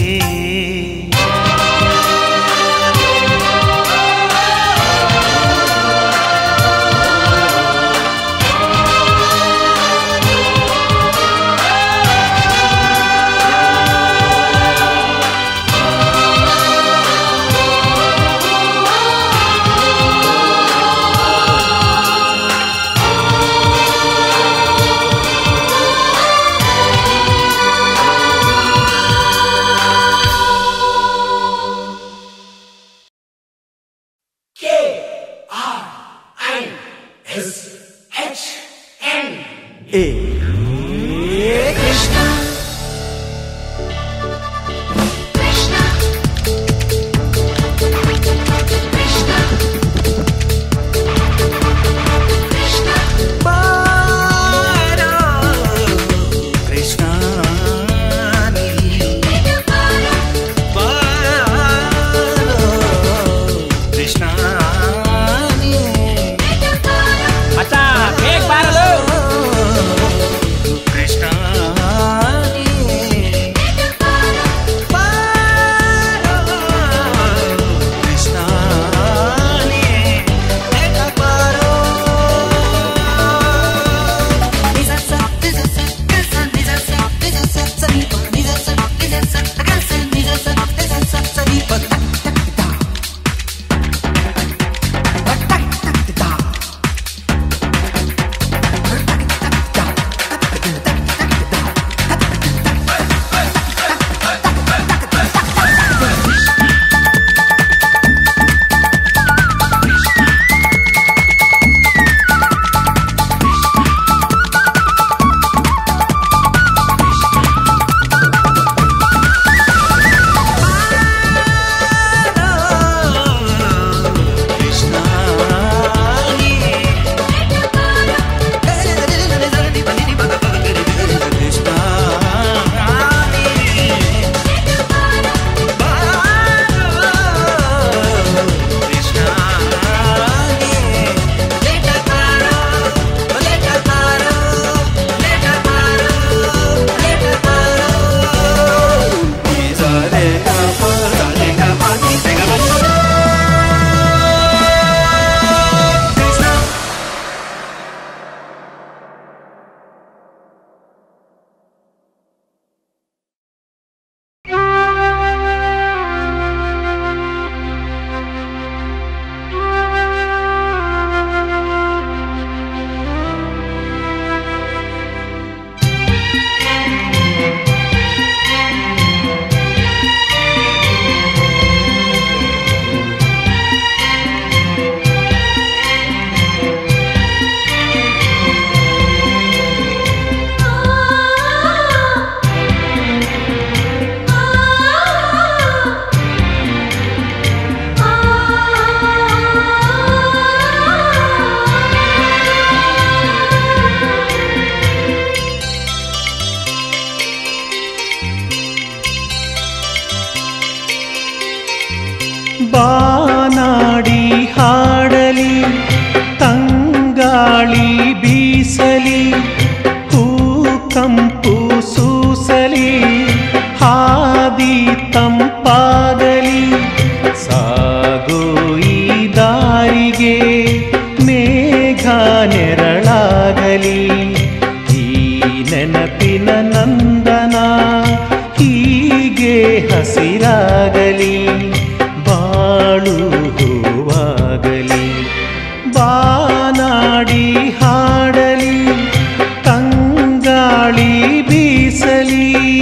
[SPEAKER 1] ಕೃಷ್ಣ ಕೃಷ್ಣ
[SPEAKER 2] ಮಚ್ಚ ಬೇಗ ಬಾರಲು
[SPEAKER 1] ಕೃಷ್ಣ ಕೃಷ್ಣ ಬಾನಾಡಿ ಹಾಡಲಿ ತಂಪಾಗಲಿ ಸಾಗೋ ಈ ದಾರಿಗೆ ಮೇಘ ನೆರಳಾಗಲಿ ಈ ನೆನಪಿನ ನಂದನ ಹೀಗೆ ಹಸಿರಾಗಲಿ ಬಾಳು ಹೂವಾಗಲಿ ಬಾನಾಡಿ ಹಾಡಲಿ ತಂಗಾಳಿ ಬೀಸಲಿ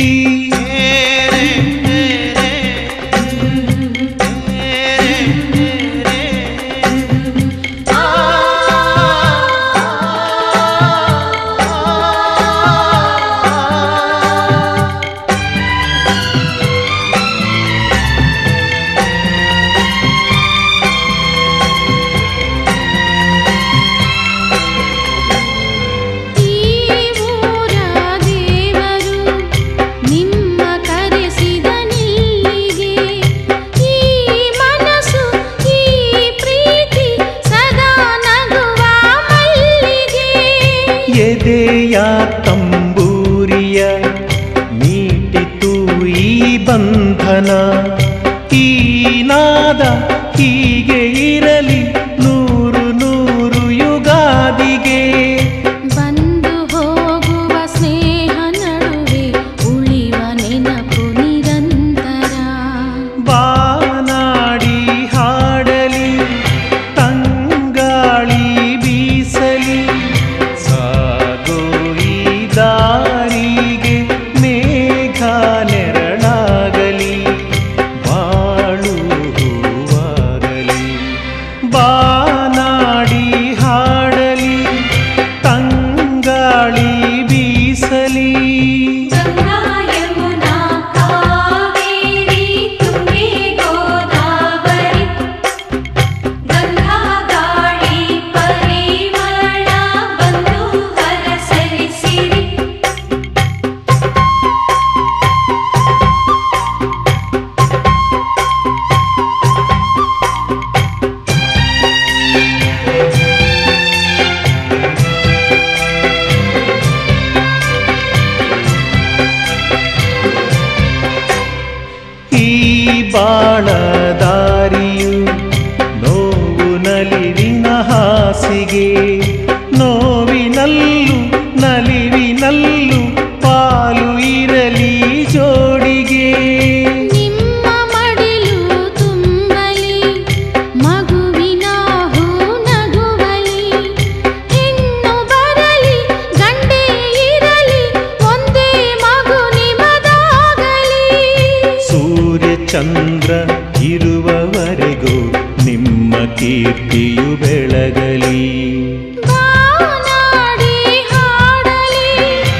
[SPEAKER 5] ಈ ಊರ ದೇವರು ನಿಮ್ಮ ಕರೆಸಿದ ನೀಗೆ ಈ ಮನಸ್ಸು ಈ ಪ್ರೀತಿ ಸದಾ ನಗುವ ಮಲ್ಲಿಗೆ
[SPEAKER 1] ಎದೆಯ ತಂಬೂರಿಯ ಮೀಟಿತು ಈ ಬಂಧನ ಈ ನಾದ ಹೀಗೆ ಇರಲಿ ನೂರು ನೂರು ಯುಗಾದಿಗೆ
[SPEAKER 5] ಬಂದು ಹೋಗುವ ಸ್ನೇಹ ನಡುವೆ ಉಳಿವ ನೆನಪು ನಿರಂತರ
[SPEAKER 1] ಬಾನಾಡಿ ಹಾಡಲಿ ತಂಗಾಳಿ ಬೀಸಲಿ ಸಾಗೋ ಈ ದಾರಿಗೆ ಮೇಘ ನೆರಳಾಗಲಿ ಬಾಳು ಹೂವಾಗಲಿ ಬಾನಾಡಿ ಹಾಡಲಿ ತಂಗಾಳಿ ಬೀಸಲಿ
[SPEAKER 4] ಗಂಗಾ ಯಮುನಾ ಕಾವೇರಿ ತುಂಗೆ ಗೋದಾವರಿ ಗಂಗಾ ಗಾಳಿ ಪರಿಮಳ ಬಂದು ಹರಸರಿಸಿರಿ
[SPEAKER 1] ಈ ಬಾಳ ದಾರಿಯು ನೋವು ನಲಿವಿನ ಹಾಸಿಗೆ ನೋವಿನಲ್ಲೂ ನಲಿವಿನಲ್ಲೂ ಪಾಲು ಇರಲಿ ಜೋಡಿಗೆ
[SPEAKER 5] ನಿಮ್ಮ ಮಡಿಲು ತುಂಬಲಿ ಮಗುವಿನ ಹೂ ನಗುವಲಿ ಹೆಣ್ಣು ಬರಲಿ ಗಂಡೇ ಇರಲಿ ಒಂದೇ ಮಗು ನಿಮದಾಗಲಿ
[SPEAKER 1] ಸೂರ್ಯ ಚಂದ್ರ ಇರುವವರೆಗೂ ನಿಮ್ಮ ಕೀರ್ತಿಯು ಬೆಳಗಲಿ
[SPEAKER 5] ಬಾನಾಡಿ ಹಾಡಲಿ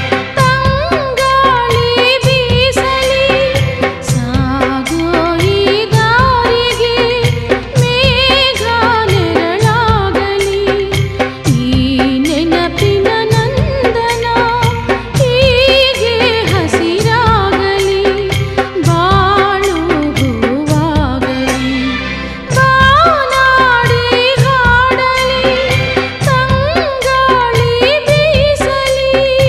[SPEAKER 5] ತಂಗಾಳಿ ಬೀಸಲಿ ಸಾಗೋ ಈ ದಾರಿಗೆ ಮೇಘ ನೆರಳಾಗಲಿ ಈ ನೆನಪಿನ ನಂದನ ಹೀಗೆ ಹಸಿರಾಗಲಿ ಬಾಳು ಹೂವಾಗಲಿ ಬಾನಾಡಿ ಹಾಡಲಿ ತಂಗಾಳಿ ಬೀಸಲಿ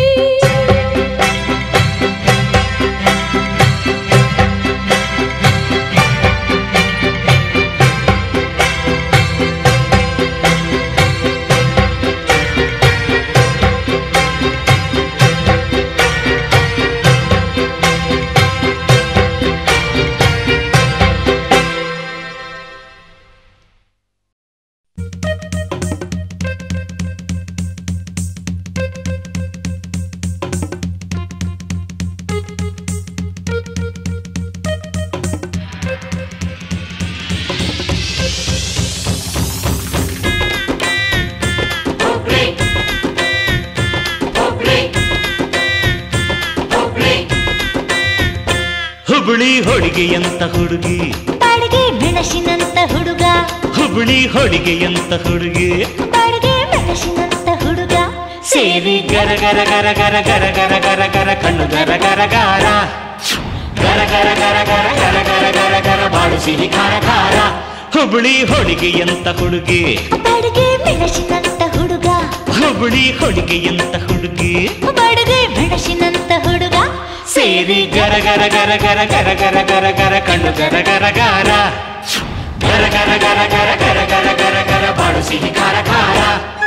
[SPEAKER 1] ಹುಬ್ಳಿ ಹೊಡಿಗೆಯಂತ ಹುಡುಗಿ
[SPEAKER 7] ಬಾಡಿಗೆ ಮೆಣಸಿನಂತ ಹುಡುಗ
[SPEAKER 1] ಹುಬ್ಳಿ ಹೊಡಿಗೆಯಂತ ಹುಡುಗಿ
[SPEAKER 7] ಬಾಡಿಗೆ ಮೆಣಸಿನಂತ ಹುಡುಗ
[SPEAKER 1] ಸೇರಿ ಗರ ಗರ ಗರ ಗರ ಗರ ಗರ ಗರ ಗರ ಕಣ್ಣು ಗರ ಗರ ಗಾರ ಗರ ಗರ ಗರ ಗರ ಗರ ಗರ ಗರ ಗರ ಬಾಳು ಸಿಹಿ ಖಾರ ಖಾರ ಹುಬ್ಳಿ ಹೊಡಿಗೆಯಂತ ಹುಡುಗಿ
[SPEAKER 7] ಬಾಡಿಗೆ ಮೆಣಸಿನಂತ ಹುಡುಗ
[SPEAKER 1] ಹುಬ್ಳಿ ಹೊಡಿಗೆಯಂತ ಹುಡುಗಿ
[SPEAKER 7] ಬಾಡಿಗೆ ಮೆಣಸಿನಂತ ಹುಡುಗ
[SPEAKER 1] ಸೇರಿ ಗರ ಗರ ಗರ ಗರ ಗರ ಗರ ಗರ ಗರ ಕಣ್ಣು ಗರ ಗರ ಗಾರ ಗರ ಗರ ಗರ ಗರ ಗರ ಗರ ಗರ ಗರ ಬಾಡು ಸಿಹಿ ಖಾರ ಖಾರ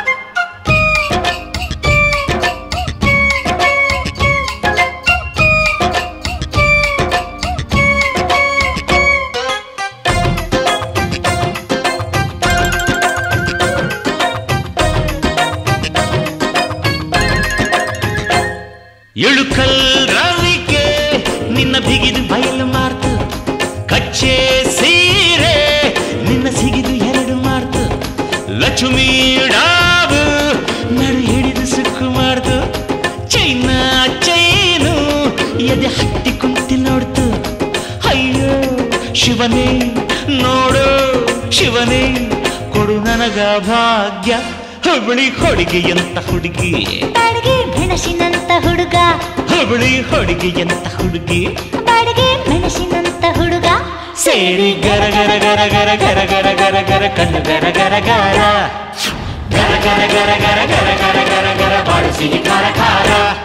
[SPEAKER 1] ಇಳುಕಲ್ ರವಿಕೆ ನಿನ್ನ ಬಿಗಿದು ಬಯಲು ಮಾರ್ತು ಕಚ್ಚೆ ಸೀರೆ ನಿನ್ನ ಸಿಗಿದು ಎರಡು ಮಾರ್ತು ಲಕ್ಷ್ಮೀ ಡಾಬು ನಡು ಹಿಡಿದು ಸುಕ್ಕು ಮಾಡ್ತು ಚೈನಾ ಚೈನು ಎದೆ ಹತ್ತಿ ಕುಂತಿ ನೋಡ್ತು ಅಯ್ಯೋ ಶಿವನೇ ನೋಡು ಶಿವನೇ ಕೊಡು ನನಗ ಭಾಗ್ಯ ಹುಬ್ಬಳಿ ಹೊಡಿಗೆಯಂತ ಹುಡುಗಿ
[SPEAKER 7] ಬಾಡಿಗೆ ಮೆಣಸಿನಂತ ಹುಡುಗ
[SPEAKER 1] ಹುಬ್ಬಳಿ ಹೊಡಿಗೆಯಂತ ಹುಡುಗಿ
[SPEAKER 7] ಬಾಡಿಗೆ ಮೆಣಸಿನಂತ ಹುಡುಗ
[SPEAKER 1] ಸೇರಿ ಗರ ಗರ ಗರ ಗರ ಗರ ಗರ ಗರ ಗರ ಕಣ್ಣು ಗರ ಗರ ಗರ ಗರ ಗರ ಗರ ಗರ ಗರ ಗರ ಗರ ಗರ ಬಾಳು ಸಿಹಿ ಖಾರ ಖಾರ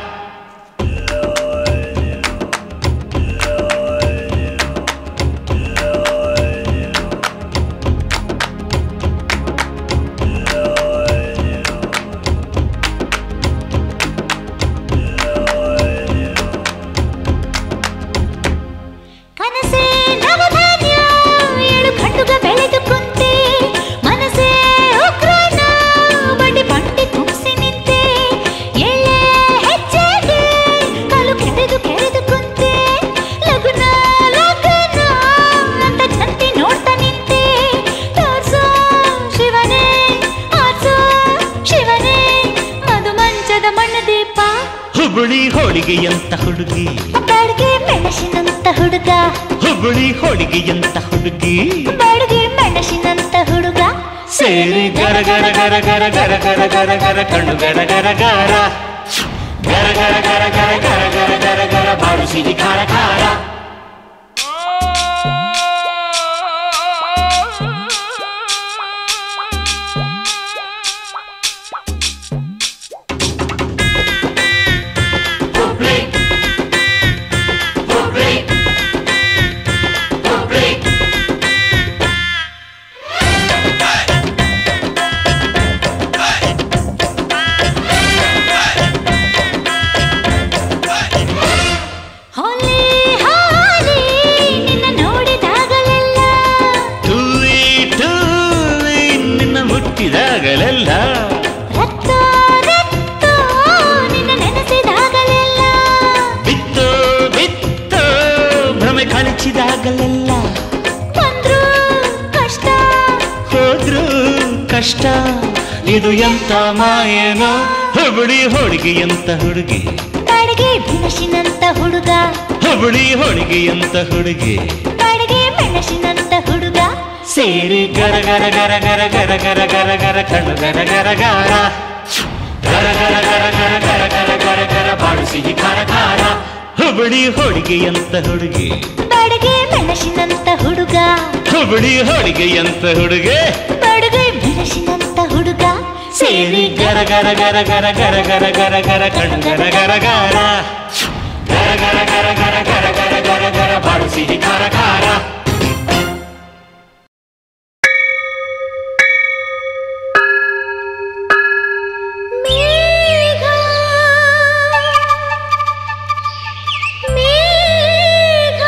[SPEAKER 7] ಕನಸೇ ನವಧಾನ್ಯ ಏಳು ಕಣ್ಣುಗ ಬೆಳೆದು ಕುಂತೆ ಮನಸೇ ಉಗ್ರಾಣ ಬಂಡಿ ಬಂಡಿ ತುಂಬಿಸಿ ನಿಂತೆ ಎಳೆ ಹೆಜ್ಜೆಗೆ ಕಾಲು ಕೆರೆದು ಕೆರೆದು ಕುಂತೆ ಲಗುನ ಲಗುನ ಅಂತ ಚಂತಿ ನೋಡ್ತಾ ನಿಂತೆ ತೋರ್ಸೋ ಶಿವನೇ ಆರ್ಸೋ ಶಿವನೇ ಮಧು ಮಂಚದ ಮಣ್ಣು ದೀಪ
[SPEAKER 1] ಹುಬ್ಬಳಿ ಹೋಳಿಗೆಯಂತ ಹುಡುಗಿ
[SPEAKER 7] ಬಾಡಿಗೆ ಮೆಣಸಿನಂತ ಹುಡುಗ
[SPEAKER 1] ಹುಬ್ಬಳಿ ಹೋಳಿಗೆಯಂತ ಹುಡುಗಿ
[SPEAKER 7] ಬಾಡಿಗೆ ಮೆಣಸಿನಂತ ಹುಡುಗ
[SPEAKER 1] ಸೇರಿ ಗರ ಗರ ಗರ ಗರ ಗರ ಗರ ಗರ ಗರ ಕಣ್ಣು ಗರ ಗರ ಗರ ಗರ ಗರ ಗರ ಗರ ಗರ ಗರ ಗರ ಗರ ಬಾಳು ಸಿಹಿ ಖಾರ ಖಾರ
[SPEAKER 7] ಹೋಲಿ ಹೋಲಿ ನಿನ್ನ ನೋಡಿದಾಗಲೆಲ್ಲ
[SPEAKER 1] ಟೂವಿ ಟೂವಿ ನಿನ್ನ ಮುಟ್ಟಿದಾಗಲೆಲ್ಲ
[SPEAKER 7] ರಕ್ತ ರಕ್ತ ನಿನ್ನ ನೆನೆಸಿದಾಗಲೆಲ್ಲ
[SPEAKER 1] ಬಿತ್ತೋ ಬಿತ್ತೋ ಭ್ರಮೆ ಕಳಚಿದಾಗಲೆಲ್ಲ
[SPEAKER 7] ಬಂದ್ರು ಕಷ್ಟ
[SPEAKER 1] ಹೋದ್ರು ಕಷ್ಟ ಇದು ಎಂತ ಮಾಯೇನೋ ಹುಬ್ಬಳಿ ಹೋಳಿಗೆಯಂತ ಹುಡುಗಿ
[SPEAKER 7] ಬಾಡಿಗೆ ಮೆಣಸಿನಂತ ಹುಡುಗ
[SPEAKER 1] ಹುಬ್ಬಳಿ ಹೋಳಿಗೆಯಂತ ಹುಡುಗಿ
[SPEAKER 7] ಬಾಡಿಗೆ ಮೆಣಸಿನಂತ ಹುಡುಗ
[SPEAKER 1] ಸೇರಿ ಗರ ಗರ ಗರ ಗರ ಗರ ಗರ ಗರ ಗರ ಕಣ್ಣು ಗರ ಗರ ಗರ ಗರ ಗರ ಗರ ಗರ ಗರ ಗರ ಗರ ಗರ ಬಾಳು ಸಿಹಿ ಖಾರ ಖಾರ ಹುಬ್ಬಳಿ ಹೋಳಿಗೆಯಂತ ಹುಡುಗಿ
[SPEAKER 7] ಬಾಡಿಗೆ ಮೆಣಸಿನಂತ ಹುಡುಗ
[SPEAKER 1] ಹುಬ್ಬಳಿ ಹೋಳಿಗೆಯಂತ ಹುಡುಗಿ
[SPEAKER 7] ಬಾಡಿಗೆ ಮೆಣಸಿನಂತ ಹುಡುಗ
[SPEAKER 1] ಸೇರಿ ಗರ ಗರ ಗರ ಗರ ಗರ ಗರ ಗರ ಗರ ಕಣ್ಣು ಗರ ಗರ ಗರ ಗರ ಗರ ಗರ ಗರ ಗರ ಗರ ಗರ ಗರ ಬಾಳು ಸಿಹಿ ಖಾರ ಖಾರ
[SPEAKER 7] ಮೇಘ ಮೇಘ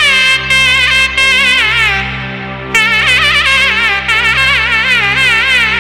[SPEAKER 5] Thank you.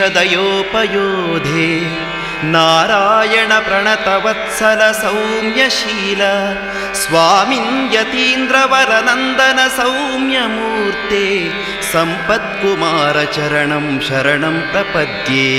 [SPEAKER 8] दयोपयोधे नारायण प्रणतवत्सल सौम्यशील स्वामिन् यतीन्द्रवरनन्दन सौम्यमूर्ते सम्पत्कुमारचरणं शरणं प्रपद्ये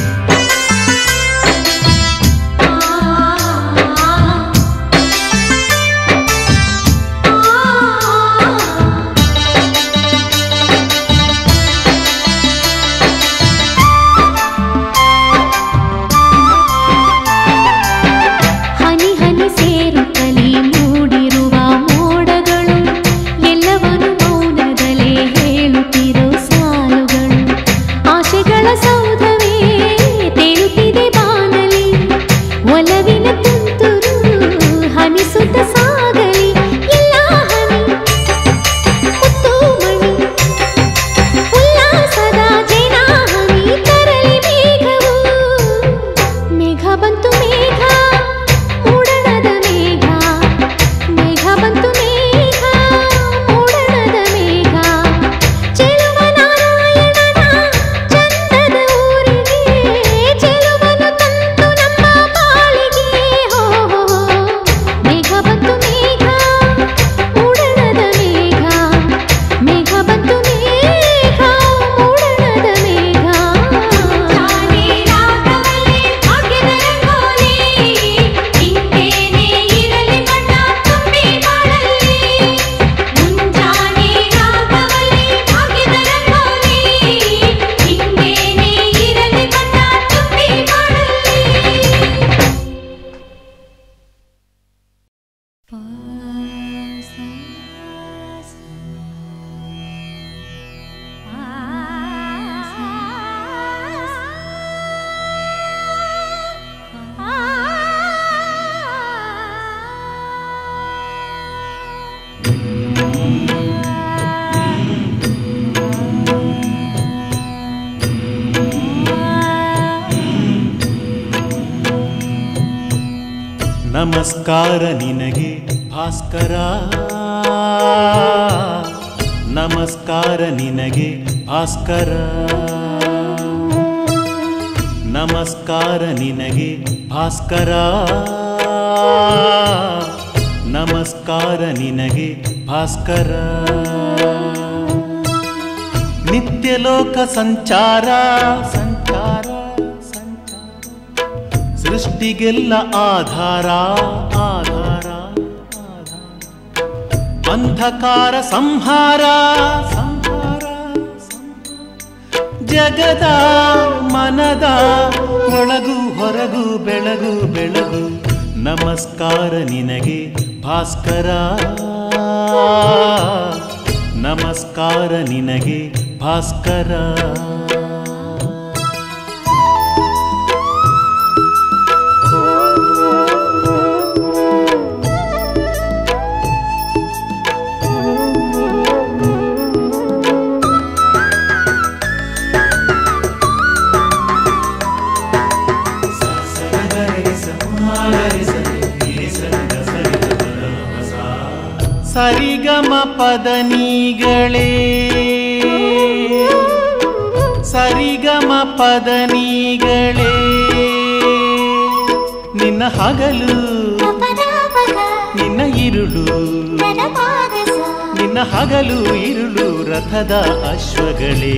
[SPEAKER 5] ಹನಿ ಹನಿ ಸೇರುತ್ತಲೇ ಮೂಡಿರುವ ಮೋಡಗಳು ಎಲ್ಲವನು ಮೌನದಲ್ಲೇ ಹೇಳುತ್ತಿರೋ ಸಾಲುಗಳು ಆಶೆಗಳ ಸೌಧವೇ ತೇಲುತ್ತಿದೆ ಬಾನಲಿ ಒಲವಿನ ತುಂತುರು ಹನಿಸುತ್ತ ಸಾಗಲಿ ಎಲ್ಲ ಹನಿ ಮುತ್ತು ಮಣಿ ಉಲ್ಲಾಸದ ಜೇನಾಹನಿ ತರಲಿ ಮೇಘವು ಮೇಘ ಬಂತು ಮೇಘ ಮೂಡಣದ ಮೇಘ ಮೇಘ ಬಂತು ಮೇಘ ಮೂಡಣದ ಮೇಘ ಚೆಲುವ ನಾರಾಯಣನ ಚಂದದ ಊರಿಗೆ ಚೆಲುವನು ತಂತು ನಮ್ಮ ಬಾಳಿಗೆ ಹೋ ಹೋ, ಹೋ. ಮೇಘ ಬಂತು ಮೇಘ ಮೂಡಣದ ಮೇಘ ಮೇಘ ಬಂತು ಮೇಘ ಮೂಡಣದ ಮೇಘ ಜಾನೆ ರಾಗವಲ್ಲಿ ಭಾಗ್ಯದ ರಂಗೋಲಿ ಇಂತೇನೆ ಇರಲಿ ಬಣ್ಣ ತುಂಬಿ ಬಾಳಲ್ಲಿ ಮುಂಜಾನೆ ರಾಗವಲ್ಲಿ ಭಾಗ್ಯದ ರಂಗೋಲಿ ಇಂತೇನೆ ಇರಲಿ ಬಣ್ಣ ತುಂಬಿ ಬಾಳಲ್ಲಿ
[SPEAKER 1] ನಮಸ್ಕಾರ ನಿನಗೆ ಭಾಸ್ಕರ ನಮಸ್ಕಾರ ನಿನಗೆ ಭಾಸ್ಕರ ನಮಸ್ಕಾರ ನಿನಗೆ ಭಾಸ್ಕರ ನಮಸ್ಕಾರ ನಿನಗೆ ಭಾಸ್ಕರ ನಿತ್ಯಲೋಕ ಸಂಚಾರ ಸಂಚಾರ ಸಂಚಾರ ಸೃಷ್ಟಿಗೆಲ್ಲ ಆಧಾರ ಆಧಾರ ಆಧಾರ ಅಂಧಕಾರ ಸಂಹಾರ ಸಂಹಾರ ಸಂಹಾರ. ಜಗದ ಮನದ ಒಳಗು ಹೊರಗು ಬೆಳಗು ಬೆಳಗು ನಮಸ್ಕಾರ ನಿನಗೆ ಭಾಸ್ಕರ ನಮಸ್ಕಾರ ನಿನಗೆ ಭಾಸ್ಕರ ಸರಿಗಮ ಪದನಿಗಳೇ ಸರಿಗಮ ಪದನಿಗಳೇ ನಿನ್ನ ಹಗಲು ನಿನ್ನ ಇರುಳು ನಿನ್ನ ಹಗಲು ಇರುಳು ರಥದ ಅಶ್ವಗಳೇ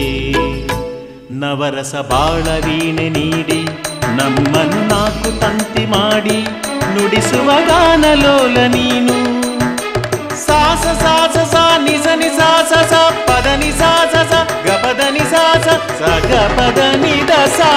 [SPEAKER 1] ನವರಸ ಬಾಳ ವೀಣೆ ನೀಡಿ ನಮ್ಮನ್ನು ನಾಲ್ಕು ತಂತಿ ಮಾಡಿ ನುಡಿಸುವ ಗಾನಲೋಲ ನೀನು ಸಾಸ ಸಾಸ ಸಾ ನಿಸ ನಿ ಸಾಸ ಸ ಪದ ನಿ ಸಾಸ ಸ ಗ ಪದ ನಿ ಸಾಸ ಸ ಗ ಪದ ನಿ ದ ಸಾ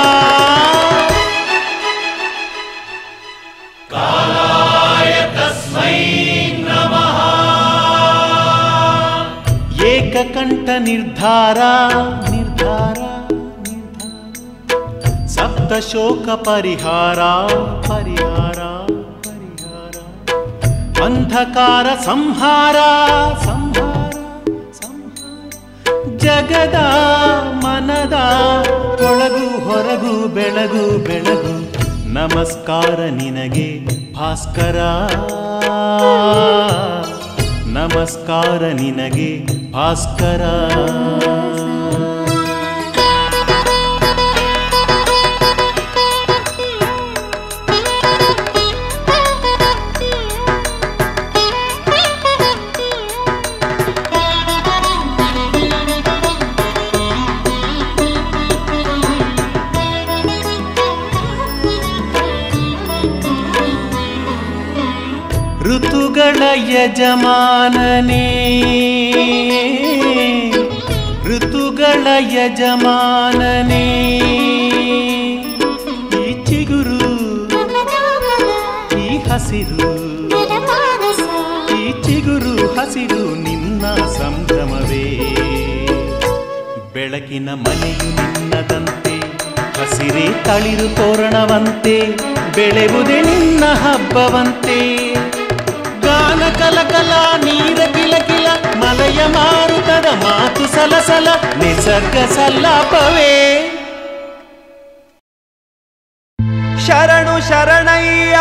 [SPEAKER 1] ಏಕಕಂಠ ನಿರ್ಧಾರ ನಿರ್ಧಾರ ನಿರ್ಧಾರ ಸಪ್ತ ಶೋಕ ಪರಿಹಾರ ಪರಿಹಾರ ಪರಿಹಾರ ಅಂಧಕಾರ ಸಂಹಾರ ಸಂಹಾರ ಸಂಹಾರ ಜಗದ ಮನದ ಒಳಗು ಹೊರಗು ಬೆಳಗು ಬೆಳಗು ನಮಸ್ಕಾರ ನಿನಗೆ ಭಾಸ್ಕರ ನಮಸ್ಕಾರ ನಿನಗೆ ಭಾಸ್ಕರ ಯಜಮಾನನೇ ಋತುಗಳ ಯಜಮಾನನೇ ಈ ಚಿಗುರು ಈ ಹಸಿರು ಈ ಚಿಗುರು ಹಸಿರು ನಿನ್ನ ಸಂಭ್ರಮವೇ ಬೆಳಕಿನ ಮನೆಯು ನಿನ್ನದಂತೆ ಹಸಿರೇ ತಳಿರು ತೋರಣವಂತೆ ಬೆಳೆವುದೇ ನಿನ್ನ ಹಬ್ಬವಂತೆ ಗಾನ ಕಲಕಲ ನೀರ ಕಿಲಕಿಲ ಮಲಯ ಮಾರುತದ ಮಾತು ಸಲಸಲ ನಿಸರ್ಗ ಸಲ್ಲಾಪವೇ
[SPEAKER 8] ಶರಣು ಶರಣಯ್ಯ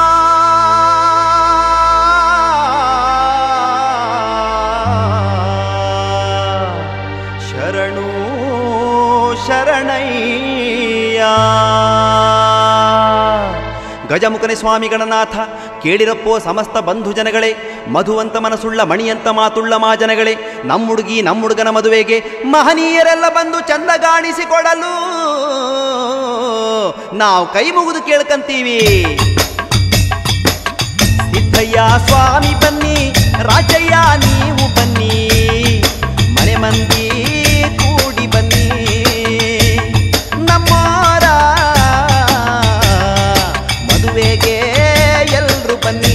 [SPEAKER 8] ಶರಣು ಶರಣಯ್ಯ ಗಜಮುಖನೆ ಸ್ವಾಮಿ ಗಣನಾಥ ಕೇಳಿರಪ್ಪೋ ಸಮಸ್ತ ಬಂಧು ಜನಗಳೇ ಮಧುವಂತ ಮನಸುಳ್ಳ ಮಣಿಯಂತ ಮಾತುಳ್ಳ ಮಾಜನಗಳೇ ನಮ್ಮುಡುಗಿ ನಮ್ಮುಡುಗನ ಮದುವೆಗೆ ಮಹನೀಯರೆಲ್ಲ ಬಂದು ಚಂದಗಾಣಿಸಿಕೊಡಲು ನಾವು ಕೈ ಮುಗಿದು ಕೇಳ್ಕಂತೀವಿ ಸಿದ್ದಯ್ಯ ಸ್ವಾಮಿ ಬನ್ನಿ ರಾಜಯ್ಯ ನೀವು ಬನ್ನಿ ಮನೆ ಮಂದಿ ಕೂಡಿ ಬನ್ನಿ ನಮ್ಮೋರ ಮದುವೆಗೆ ಎಲ್ರು ಬನ್ನಿ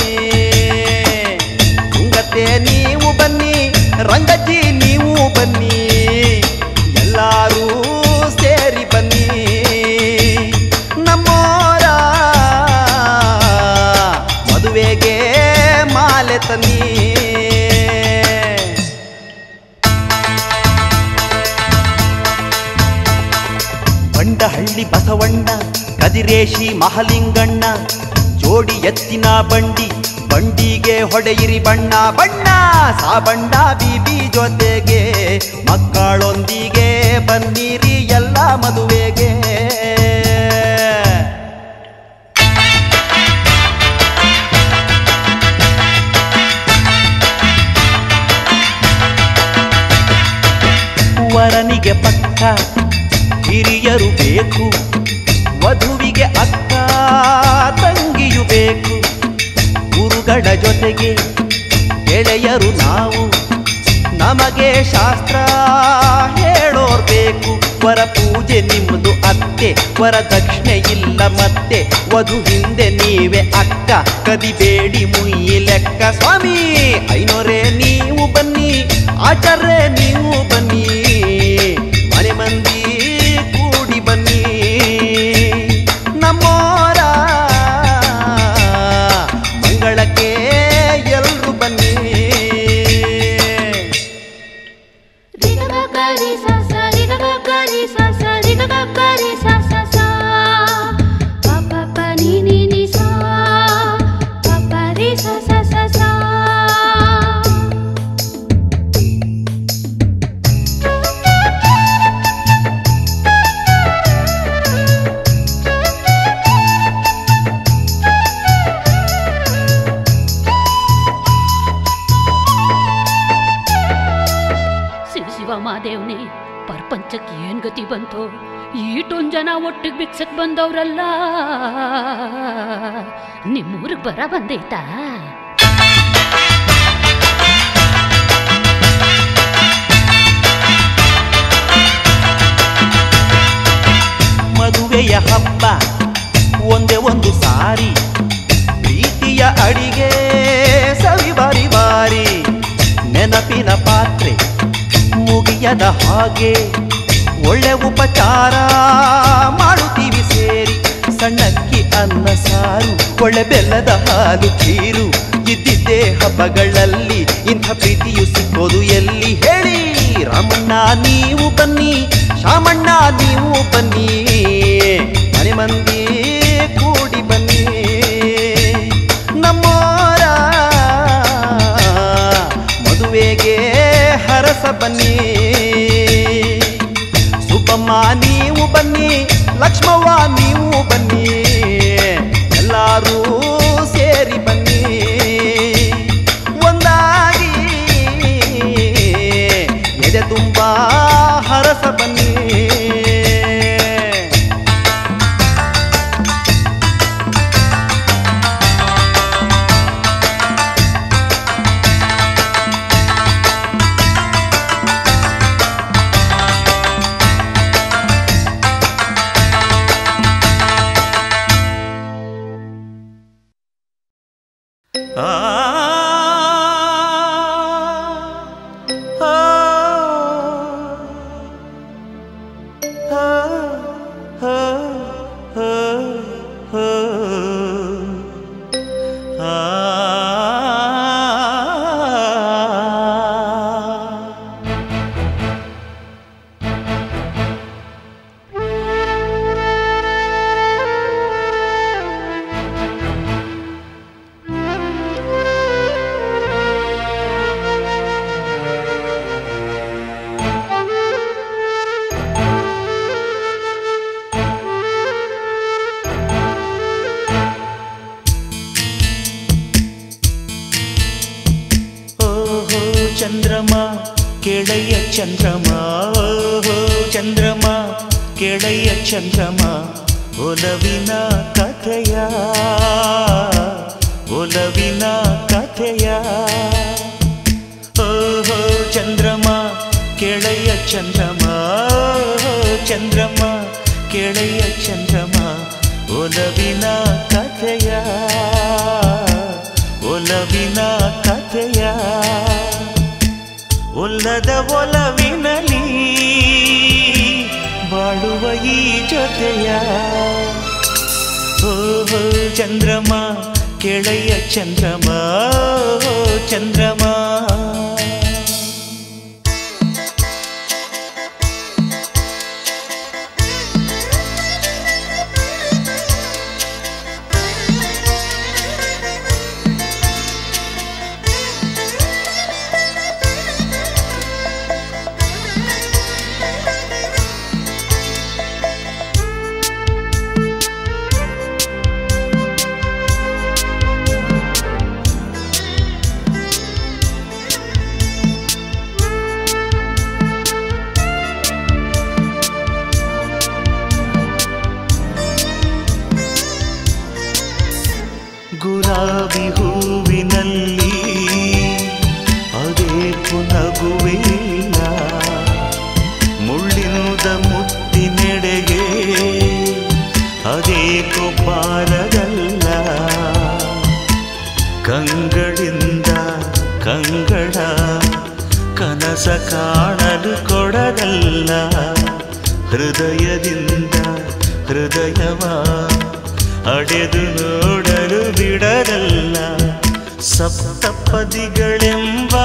[SPEAKER 8] ತುಂಗತ್ತೆ ನೀವು ಬನ್ನಿ ರಂಗಜ್ಜಿ ನೀವು ಬನ್ನಿ ಎಲ್ಲರೂ ಸೇರಿ ಬನ್ನಿ ನಮ್ಮೋರ ಮದುವೆಗೆ ಮಾಲೆ ತನ್ನಿ ಬಂಡಹಳ್ಳಿ ಬಸವಣ್ಣ ಕದಿರೇಶಿ ಮಹಲಿಂಗಣ್ಣ ಜೋಡಿ ಎತ್ತಿನ ಬಂಡಿ ಬಂಡಿಗೆ ಹೊಡೆಯಿರಿ ಬಣ್ಣ ಬಣ್ಣ ಸಾಬಣ್ಣ ಬೀಬಿ ಜೊತೆಗೆ ಮಕ್ಕಳೊಂದಿಗೆ ಬನ್ನಿರಿ ಎಲ್ಲ ಮದುವೆಗೆ ವರನಿಗೆ ಪಕ್ಕ ಹಿರಿಯರು ಬೇಕು ವಧುವಿಗೆ ಅಕ್ಕ ತಂಗಿಯು ಬೇಕು ಗುರುಗಳ ಜೊತೆಗೆ ಗೆಳೆಯರು ನಾವು ನಮಗೆ ಶಾಸ್ತ್ರ ಹೇಳೋರ್ ಬೇಕು ವರ ಪೂಜೆ ನಿಮ್ಮದು ಅತ್ತೆ ವರ ದಕ್ಷಿಣೆ ಇಲ್ಲ ಮತ್ತೆ ವಧು ಹಿಂದೆ ನೀವೇ ಅಕ್ಕ ಕದಿಬೇಡಿ ಮುಯ್ಯಿ ಲೆಕ್ಕ ಸ್ವಾಮಿ ಐನೋರೇ ನೀವು ಬನ್ನಿ ಆಚಾರ್ಯ ನೀವು ಬನ್ನಿ ಮನೆ ಮಂದಿ ಕೂಡಿ ಬನ್ನಿ ನಮ್ಮೋರ ಮಂಗಳಕ್ಕೆ ಎಲ್ರು ಬನ್ನಿ
[SPEAKER 9] ಶಿವ ಶಿವ ಮಾದೇವ್ನೇ ಪ್ರಪಂಚಕ್ಕೆ ಏನ್ ಗತಿ ಬಂತು ಈಟೊಂದ್ ಜನ ಒಟ್ಟಿಗೆ ಬಿಕ್ಸಕ್ ಬಂದವ್ರಲ್ಲ ನಿಮ್ಮೂರಿಗೆ ಬರ ಬಂದೈತಾ
[SPEAKER 8] ಮದುವೆಯ ಹಬ್ಬ ಒಂದೇ ಒಂದು ಸಾರಿ ಪ್ರೀತಿಯ ಅಡಿಗೆ ಸವಿ ಬಾರಿ ಬಾರಿ ನೆನಪಿನ ಪಾತ್ರೆ ಮುಗಿಯದ ಹಾಗೆ ಒಳ್ಳೆ ಉಪಚಾರ ಮಾಡುತ್ತೀವಿ ಸೇರಿ ಸಣ್ಣಕ್ಕಿ ಅನ್ನ ಸಾರು ಒಳ್ಳೆ ಬೆಲ್ಲದ ಹಾಲು ಖೀರು ಇದ್ದಿದ್ದೇ ಹಬ್ಬಗಳಲ್ಲಿ ಇಂಥ ಪ್ರೀತಿಯು ಸಿಕ್ಕೋದು ಎಲ್ಲಿ ಹೇಳಿ ರಾಮಣ್ಣ ನೀವು ಬನ್ನಿ ಶಾಮಣ್ಣ ನೀವು ಬನ್ನಿ ಮನೆ ಮಂದಿ ಕೂಡಿ ಬನ್ನಿ ನಮ್ಮೋರ ಮದುವೆಗೆ ಹರಸ ಬನ್ನಿ ಸುಬ್ಬಮ್ಮ ನೀವು ಬನ್ನಿ ಲಕ್ಷ್ಮವ್ವ ನೀವು ಬನ್ನಿ ಎಲ್ಲರೂ ಸೇರಿ ಬನ್ನಿ ಒಂದಾಗಿ ಎದೆ ತುಂಬಾ ಹರಸ ಬನ್ನಿ
[SPEAKER 10] ಚಂದ್ರಮ ಓಹೋ ಚಂದ್ರಮ ಕೆಳೆಯ ಚಂದ್ರಮ ಒಲವಿನ ಕಥೆಯ ಒಲವಿನ ಕಥೆಯ ಓಹೋ ಚಂದ್ರಮ ಕೆಳೆಯ ಚಂದ್ರಮ ಓಹೋ ಚಂದ್ರಮ ಕೆಳೆಯ ಚಂದ್ರಮ ಒಲವಿನ ಕಥೆಯ ಒಲವಿನ ಕಥೆಯ ಒಲ್ಲದ ಒಲವಿನಲಿ ಬಾಳುವ ಈ ಜೊತೆಯ ಓಹೋ ಚಂದ್ರಮ ಕೆಳೆಯ ಚಂದ್ರಮ ಓಹೋ ಚಂದ್ರಮ ಗುಲಾಬಿ ಹೂವಿನಲ್ಲಿ ಅದೇಕು ನಗುವಿಲ್ಲ ಮುಳ್ಳಿನುದ ಮುತ್ತಿನೆಡೆಗೆ ಅದೇಕು ಬಾರದಲ್ಲ ಕಂಗಳಿಂದ ಕಂಗಳ ಕನಸ ಕಾಣಲು ಕೊಡದಲ್ಲ ಹೃದಯದಿಂದ ಹೃದಯವ ಅಡೆದು ನೋಡಲು ಬಿಡದಲ್ಲ ಸಪ್ತಪದಿಗಳೆಂಬ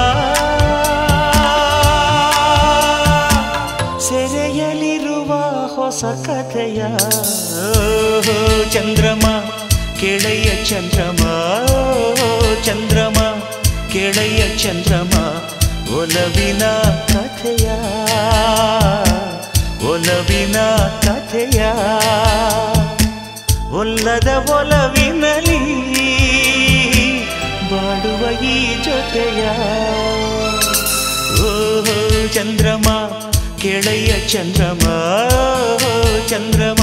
[SPEAKER 10] ಸೆರೆಯಲಿರುವ ಹೊಸ ಕಥೆಯ ಓಹೋ ಚಂದ್ರಮ ಕೆಳೆಯ ಚಂದ್ರಮ ಓಹೋ ಚಂದ್ರಮ ಕೆಳೆಯ ಚಂದ್ರಮ ಒಲವಿನ ಕಥೆಯ ಒಲವಿನ ಕಥೆಯ ಒಲ್ಲದ ಒಲವಿನಲಿ ಬಾಡುವ ಈ ಜೊತೆಯ ಓಹೋ ಚಂದ್ರಮ ಕೆಳೆಯ ಚಂದ್ರಮ ಓಹೋ ಚಂದ್ರಮ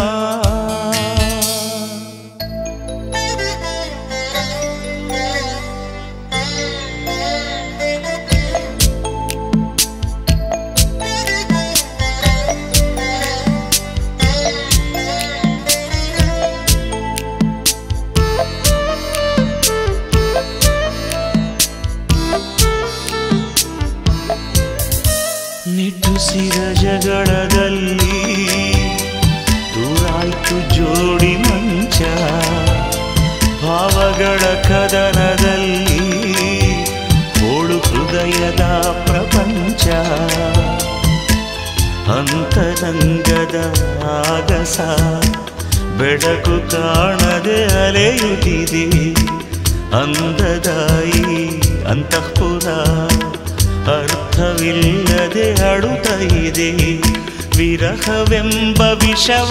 [SPEAKER 10] ನಿಟ್ಟುಸಿರ ಜಗಳದಲ್ಲಿ ದೂರಾಯ್ತು ಜೋಡಿ ಮಂಚ ಭಾವಗಳ ಕದನದಲ್ಲಿ ಹೋಳು ಹೃದಯದ ಪ್ರಪಂಚ ಅಂತರಂಗದ ಆಗಸ ಬೆಳಕು ಕಾಣದೆ ಅಲೆಯುತ್ತಿದೆ ಅಂದದಾಯಿ ಅಂತಃಪುರ ಅರ್ಥವಿಲ್ಲದೆ ಅಡುತ್ತ ಇದೆ ವಿರಹವೆಂಬ ವಿಷವ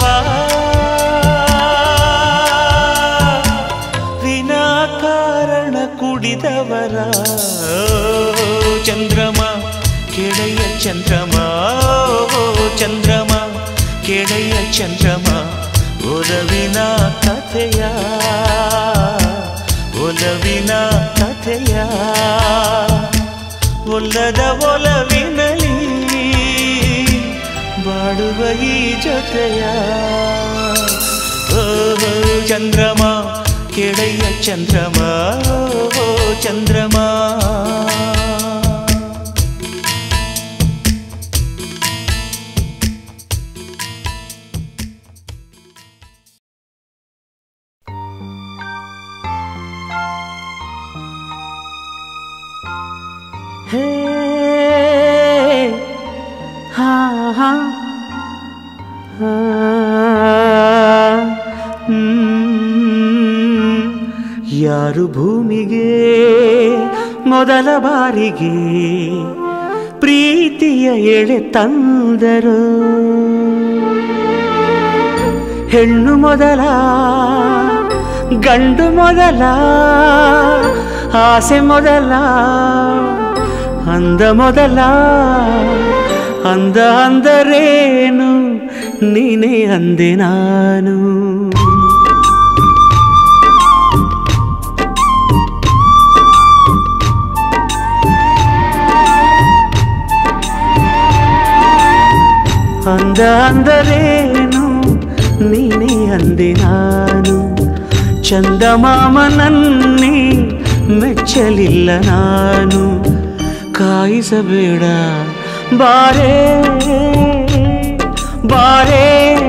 [SPEAKER 10] ವಿನಾಕಾರಣ ಕುಡಿದವರ ಓ, ಚಂದ್ರಮ ಕೆಳೆಯ ಚಂದ್ರಮ ಓ, ಚಂದ್ರಮ ಕೆಳೆಯ ಚಂದ್ರಮ ಒಲವಿನ ಕಥೆಯ ಒಲವಿನ ಕಥೆಯ ಒಲ್ಲದ ಒಲವಿನಲಿ ಬಾಡುವ ಈ ಜೊತೆಯ ಓಹೋ ಚಂದ್ರಮ ಕೆಳೆಯ ಚಂದ್ರಮ ಓಹೋ ಚಂದ್ರಮ ಹೇ ಹಾ ಹಾ ಹಾ, ಹ್ಮ್. ಯಾರು ಭೂಮಿಗೆ ಮೊದಲ ಬಾರಿಗೆ ಪ್ರೀತಿಯ ಎಳೆ ತಂದರು ಹೆಣ್ಣು ಮೊದಲ ಗಂಡು ಮೊದಲ ಆಸೆ ಮೊದಲ ಅಂದ ಮೊದಲ ಅಂದ ಅಂದರೇನು ನೀನೇ ಅಂದೆ ನಾನು ಅಂದ ಅಂದರೇನು ನೀನೇ ಅಂದೆ ನಾನು ಚಂದಮಾಮನನ್ನೇ ಮೆಚ್ಚಲಿಲ್ಲ ನಾನು ಕಾಯಿಸಬೇಡ ಬಾರೇ ಬಾರೇ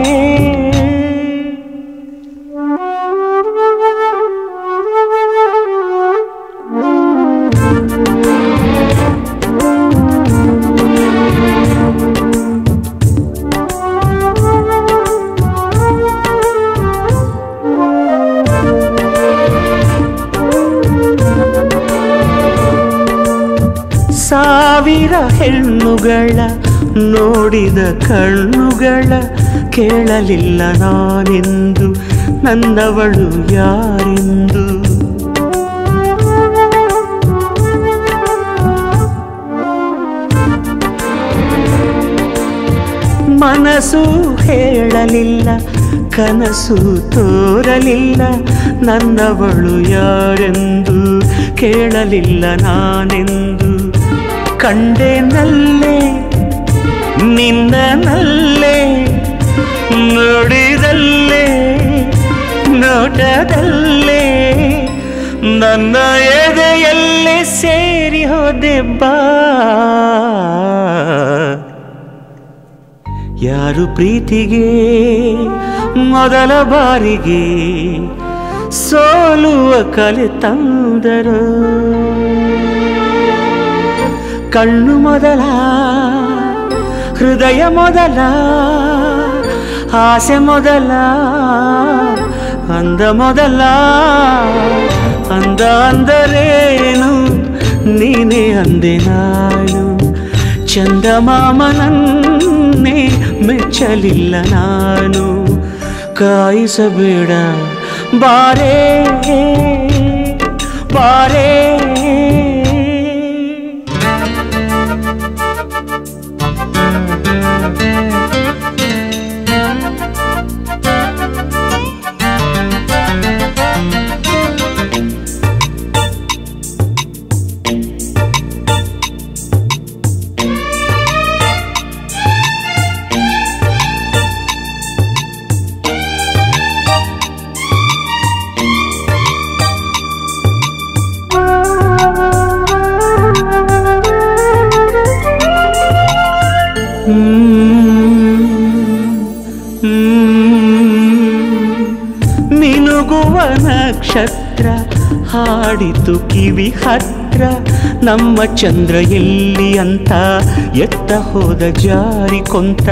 [SPEAKER 10] ಸಾವಿರ ಹೆಣ್ಣುಗಳ ನೋಡಿದ ಕಣ್ಣುಗಳ ಕೇಳಲಿಲ್ಲ ನಾನೆಂದು ನನ್ನವಳು ಯಾರೆಂದು ಮನಸ್ಸು ಹೇಳಲಿಲ್ಲ ಕನಸು ತೋರಲಿಲ್ಲ ನನ್ನವಳು ಯಾರೆಂದು ಕೇಳಲಿಲ್ಲ ನಾನೆಂದು ಕಂಡೆನಲ್ಲೇ ನಿನ್ನನಲ್ಲೇ ನೋಡಿದಲ್ಲೇ ನೋಟದಲ್ಲೇ ನನ್ನ ಎದೆಯಲ್ಲೇ ಸೇರಿ ಹೋದೆ ಬಾ ಯಾರು ಪ್ರೀತಿಗೆ ಮೊದಲ ಬಾರಿಗೆ ಸೋಲುವ ಕಲೆ ತಂದರು ಕಣ್ಣು ಮೊದಲ ಹೃದಯ ಮೊದಲ ಆಸೆ ಮೊದಲ ಅಂದ ಮೊದಲ ಅಂದ ಅಂದರೇನು ನೀನೇ ಅಂದೆ ನಾನು ಚಂದಮಾಮನನ್ನೇ ಮೆಚ್ಚಲಿಲ್ಲ ನಾನು ಕಾಯಿಸಬೇಡ ಬಾರೇ ಬಾರೇ ಮಿನುಗುವ ನಕ್ಷತ್ರ ಹಾಡಿತು ಕಿವಿ ಹತ್ರ ನಮ್ಮ ಚಂದ್ರ ಎಲ್ಲಿ ಅಂತ ಎತ್ತ ಹೋದ ಜಾರಿ ಕೊಂತ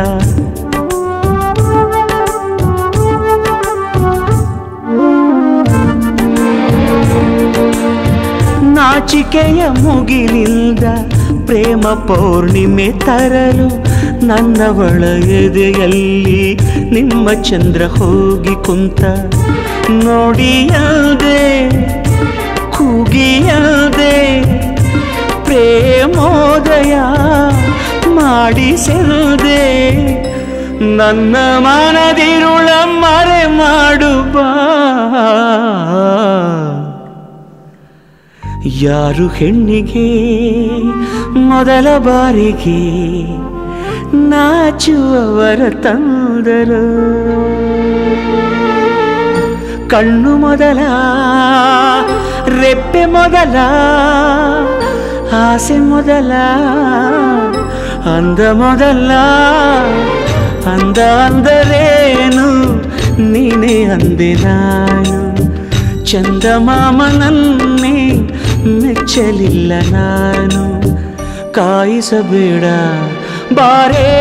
[SPEAKER 10] ನಾಚಿಕೆಯ ಮುಗಿಲಿಂದ ಪ್ರೇಮ ಪೌರ್ಣಿಮೆ ತರಲು ನನ್ನವಳ ಎದೆಯಲ್ಲಿ ನಿಮ್ಮ ಚಂದ್ರ ಹೋಗಿ ಕುಂತ ನೋಡಿಯದೆ ಕೂಗಿಯದೆ ಪ್ರೇಮೋದಯ ಮಾಡಿಸದೆ ನನ್ನ ಮನದಿರುಳ ಮರೆ ಮಾಡುವ ಯಾರು ಹೆಣ್ಣಿಗೆ ಮೊದಲ ಬಾರಿಗೆ ನಾಚುವವರ ತಂದರು ಕಣ್ಣು ಮೊದಲ ರೆಪ್ಪೆ ಮೊದಲ ಆಸೆ ಮೊದಲ ಅಂದ ಮೊದಲ ಅಂದ ಅಂದರೇನು ನೀನೇ ಅಂದೆ ನಾನು ಚಂದಮಾಮನನ್ನೇ ಮೆಚ್ಚಲಿಲ್ಲ ನಾನು ಕಾಯಿಸಬೇಡ ಬಾರೇ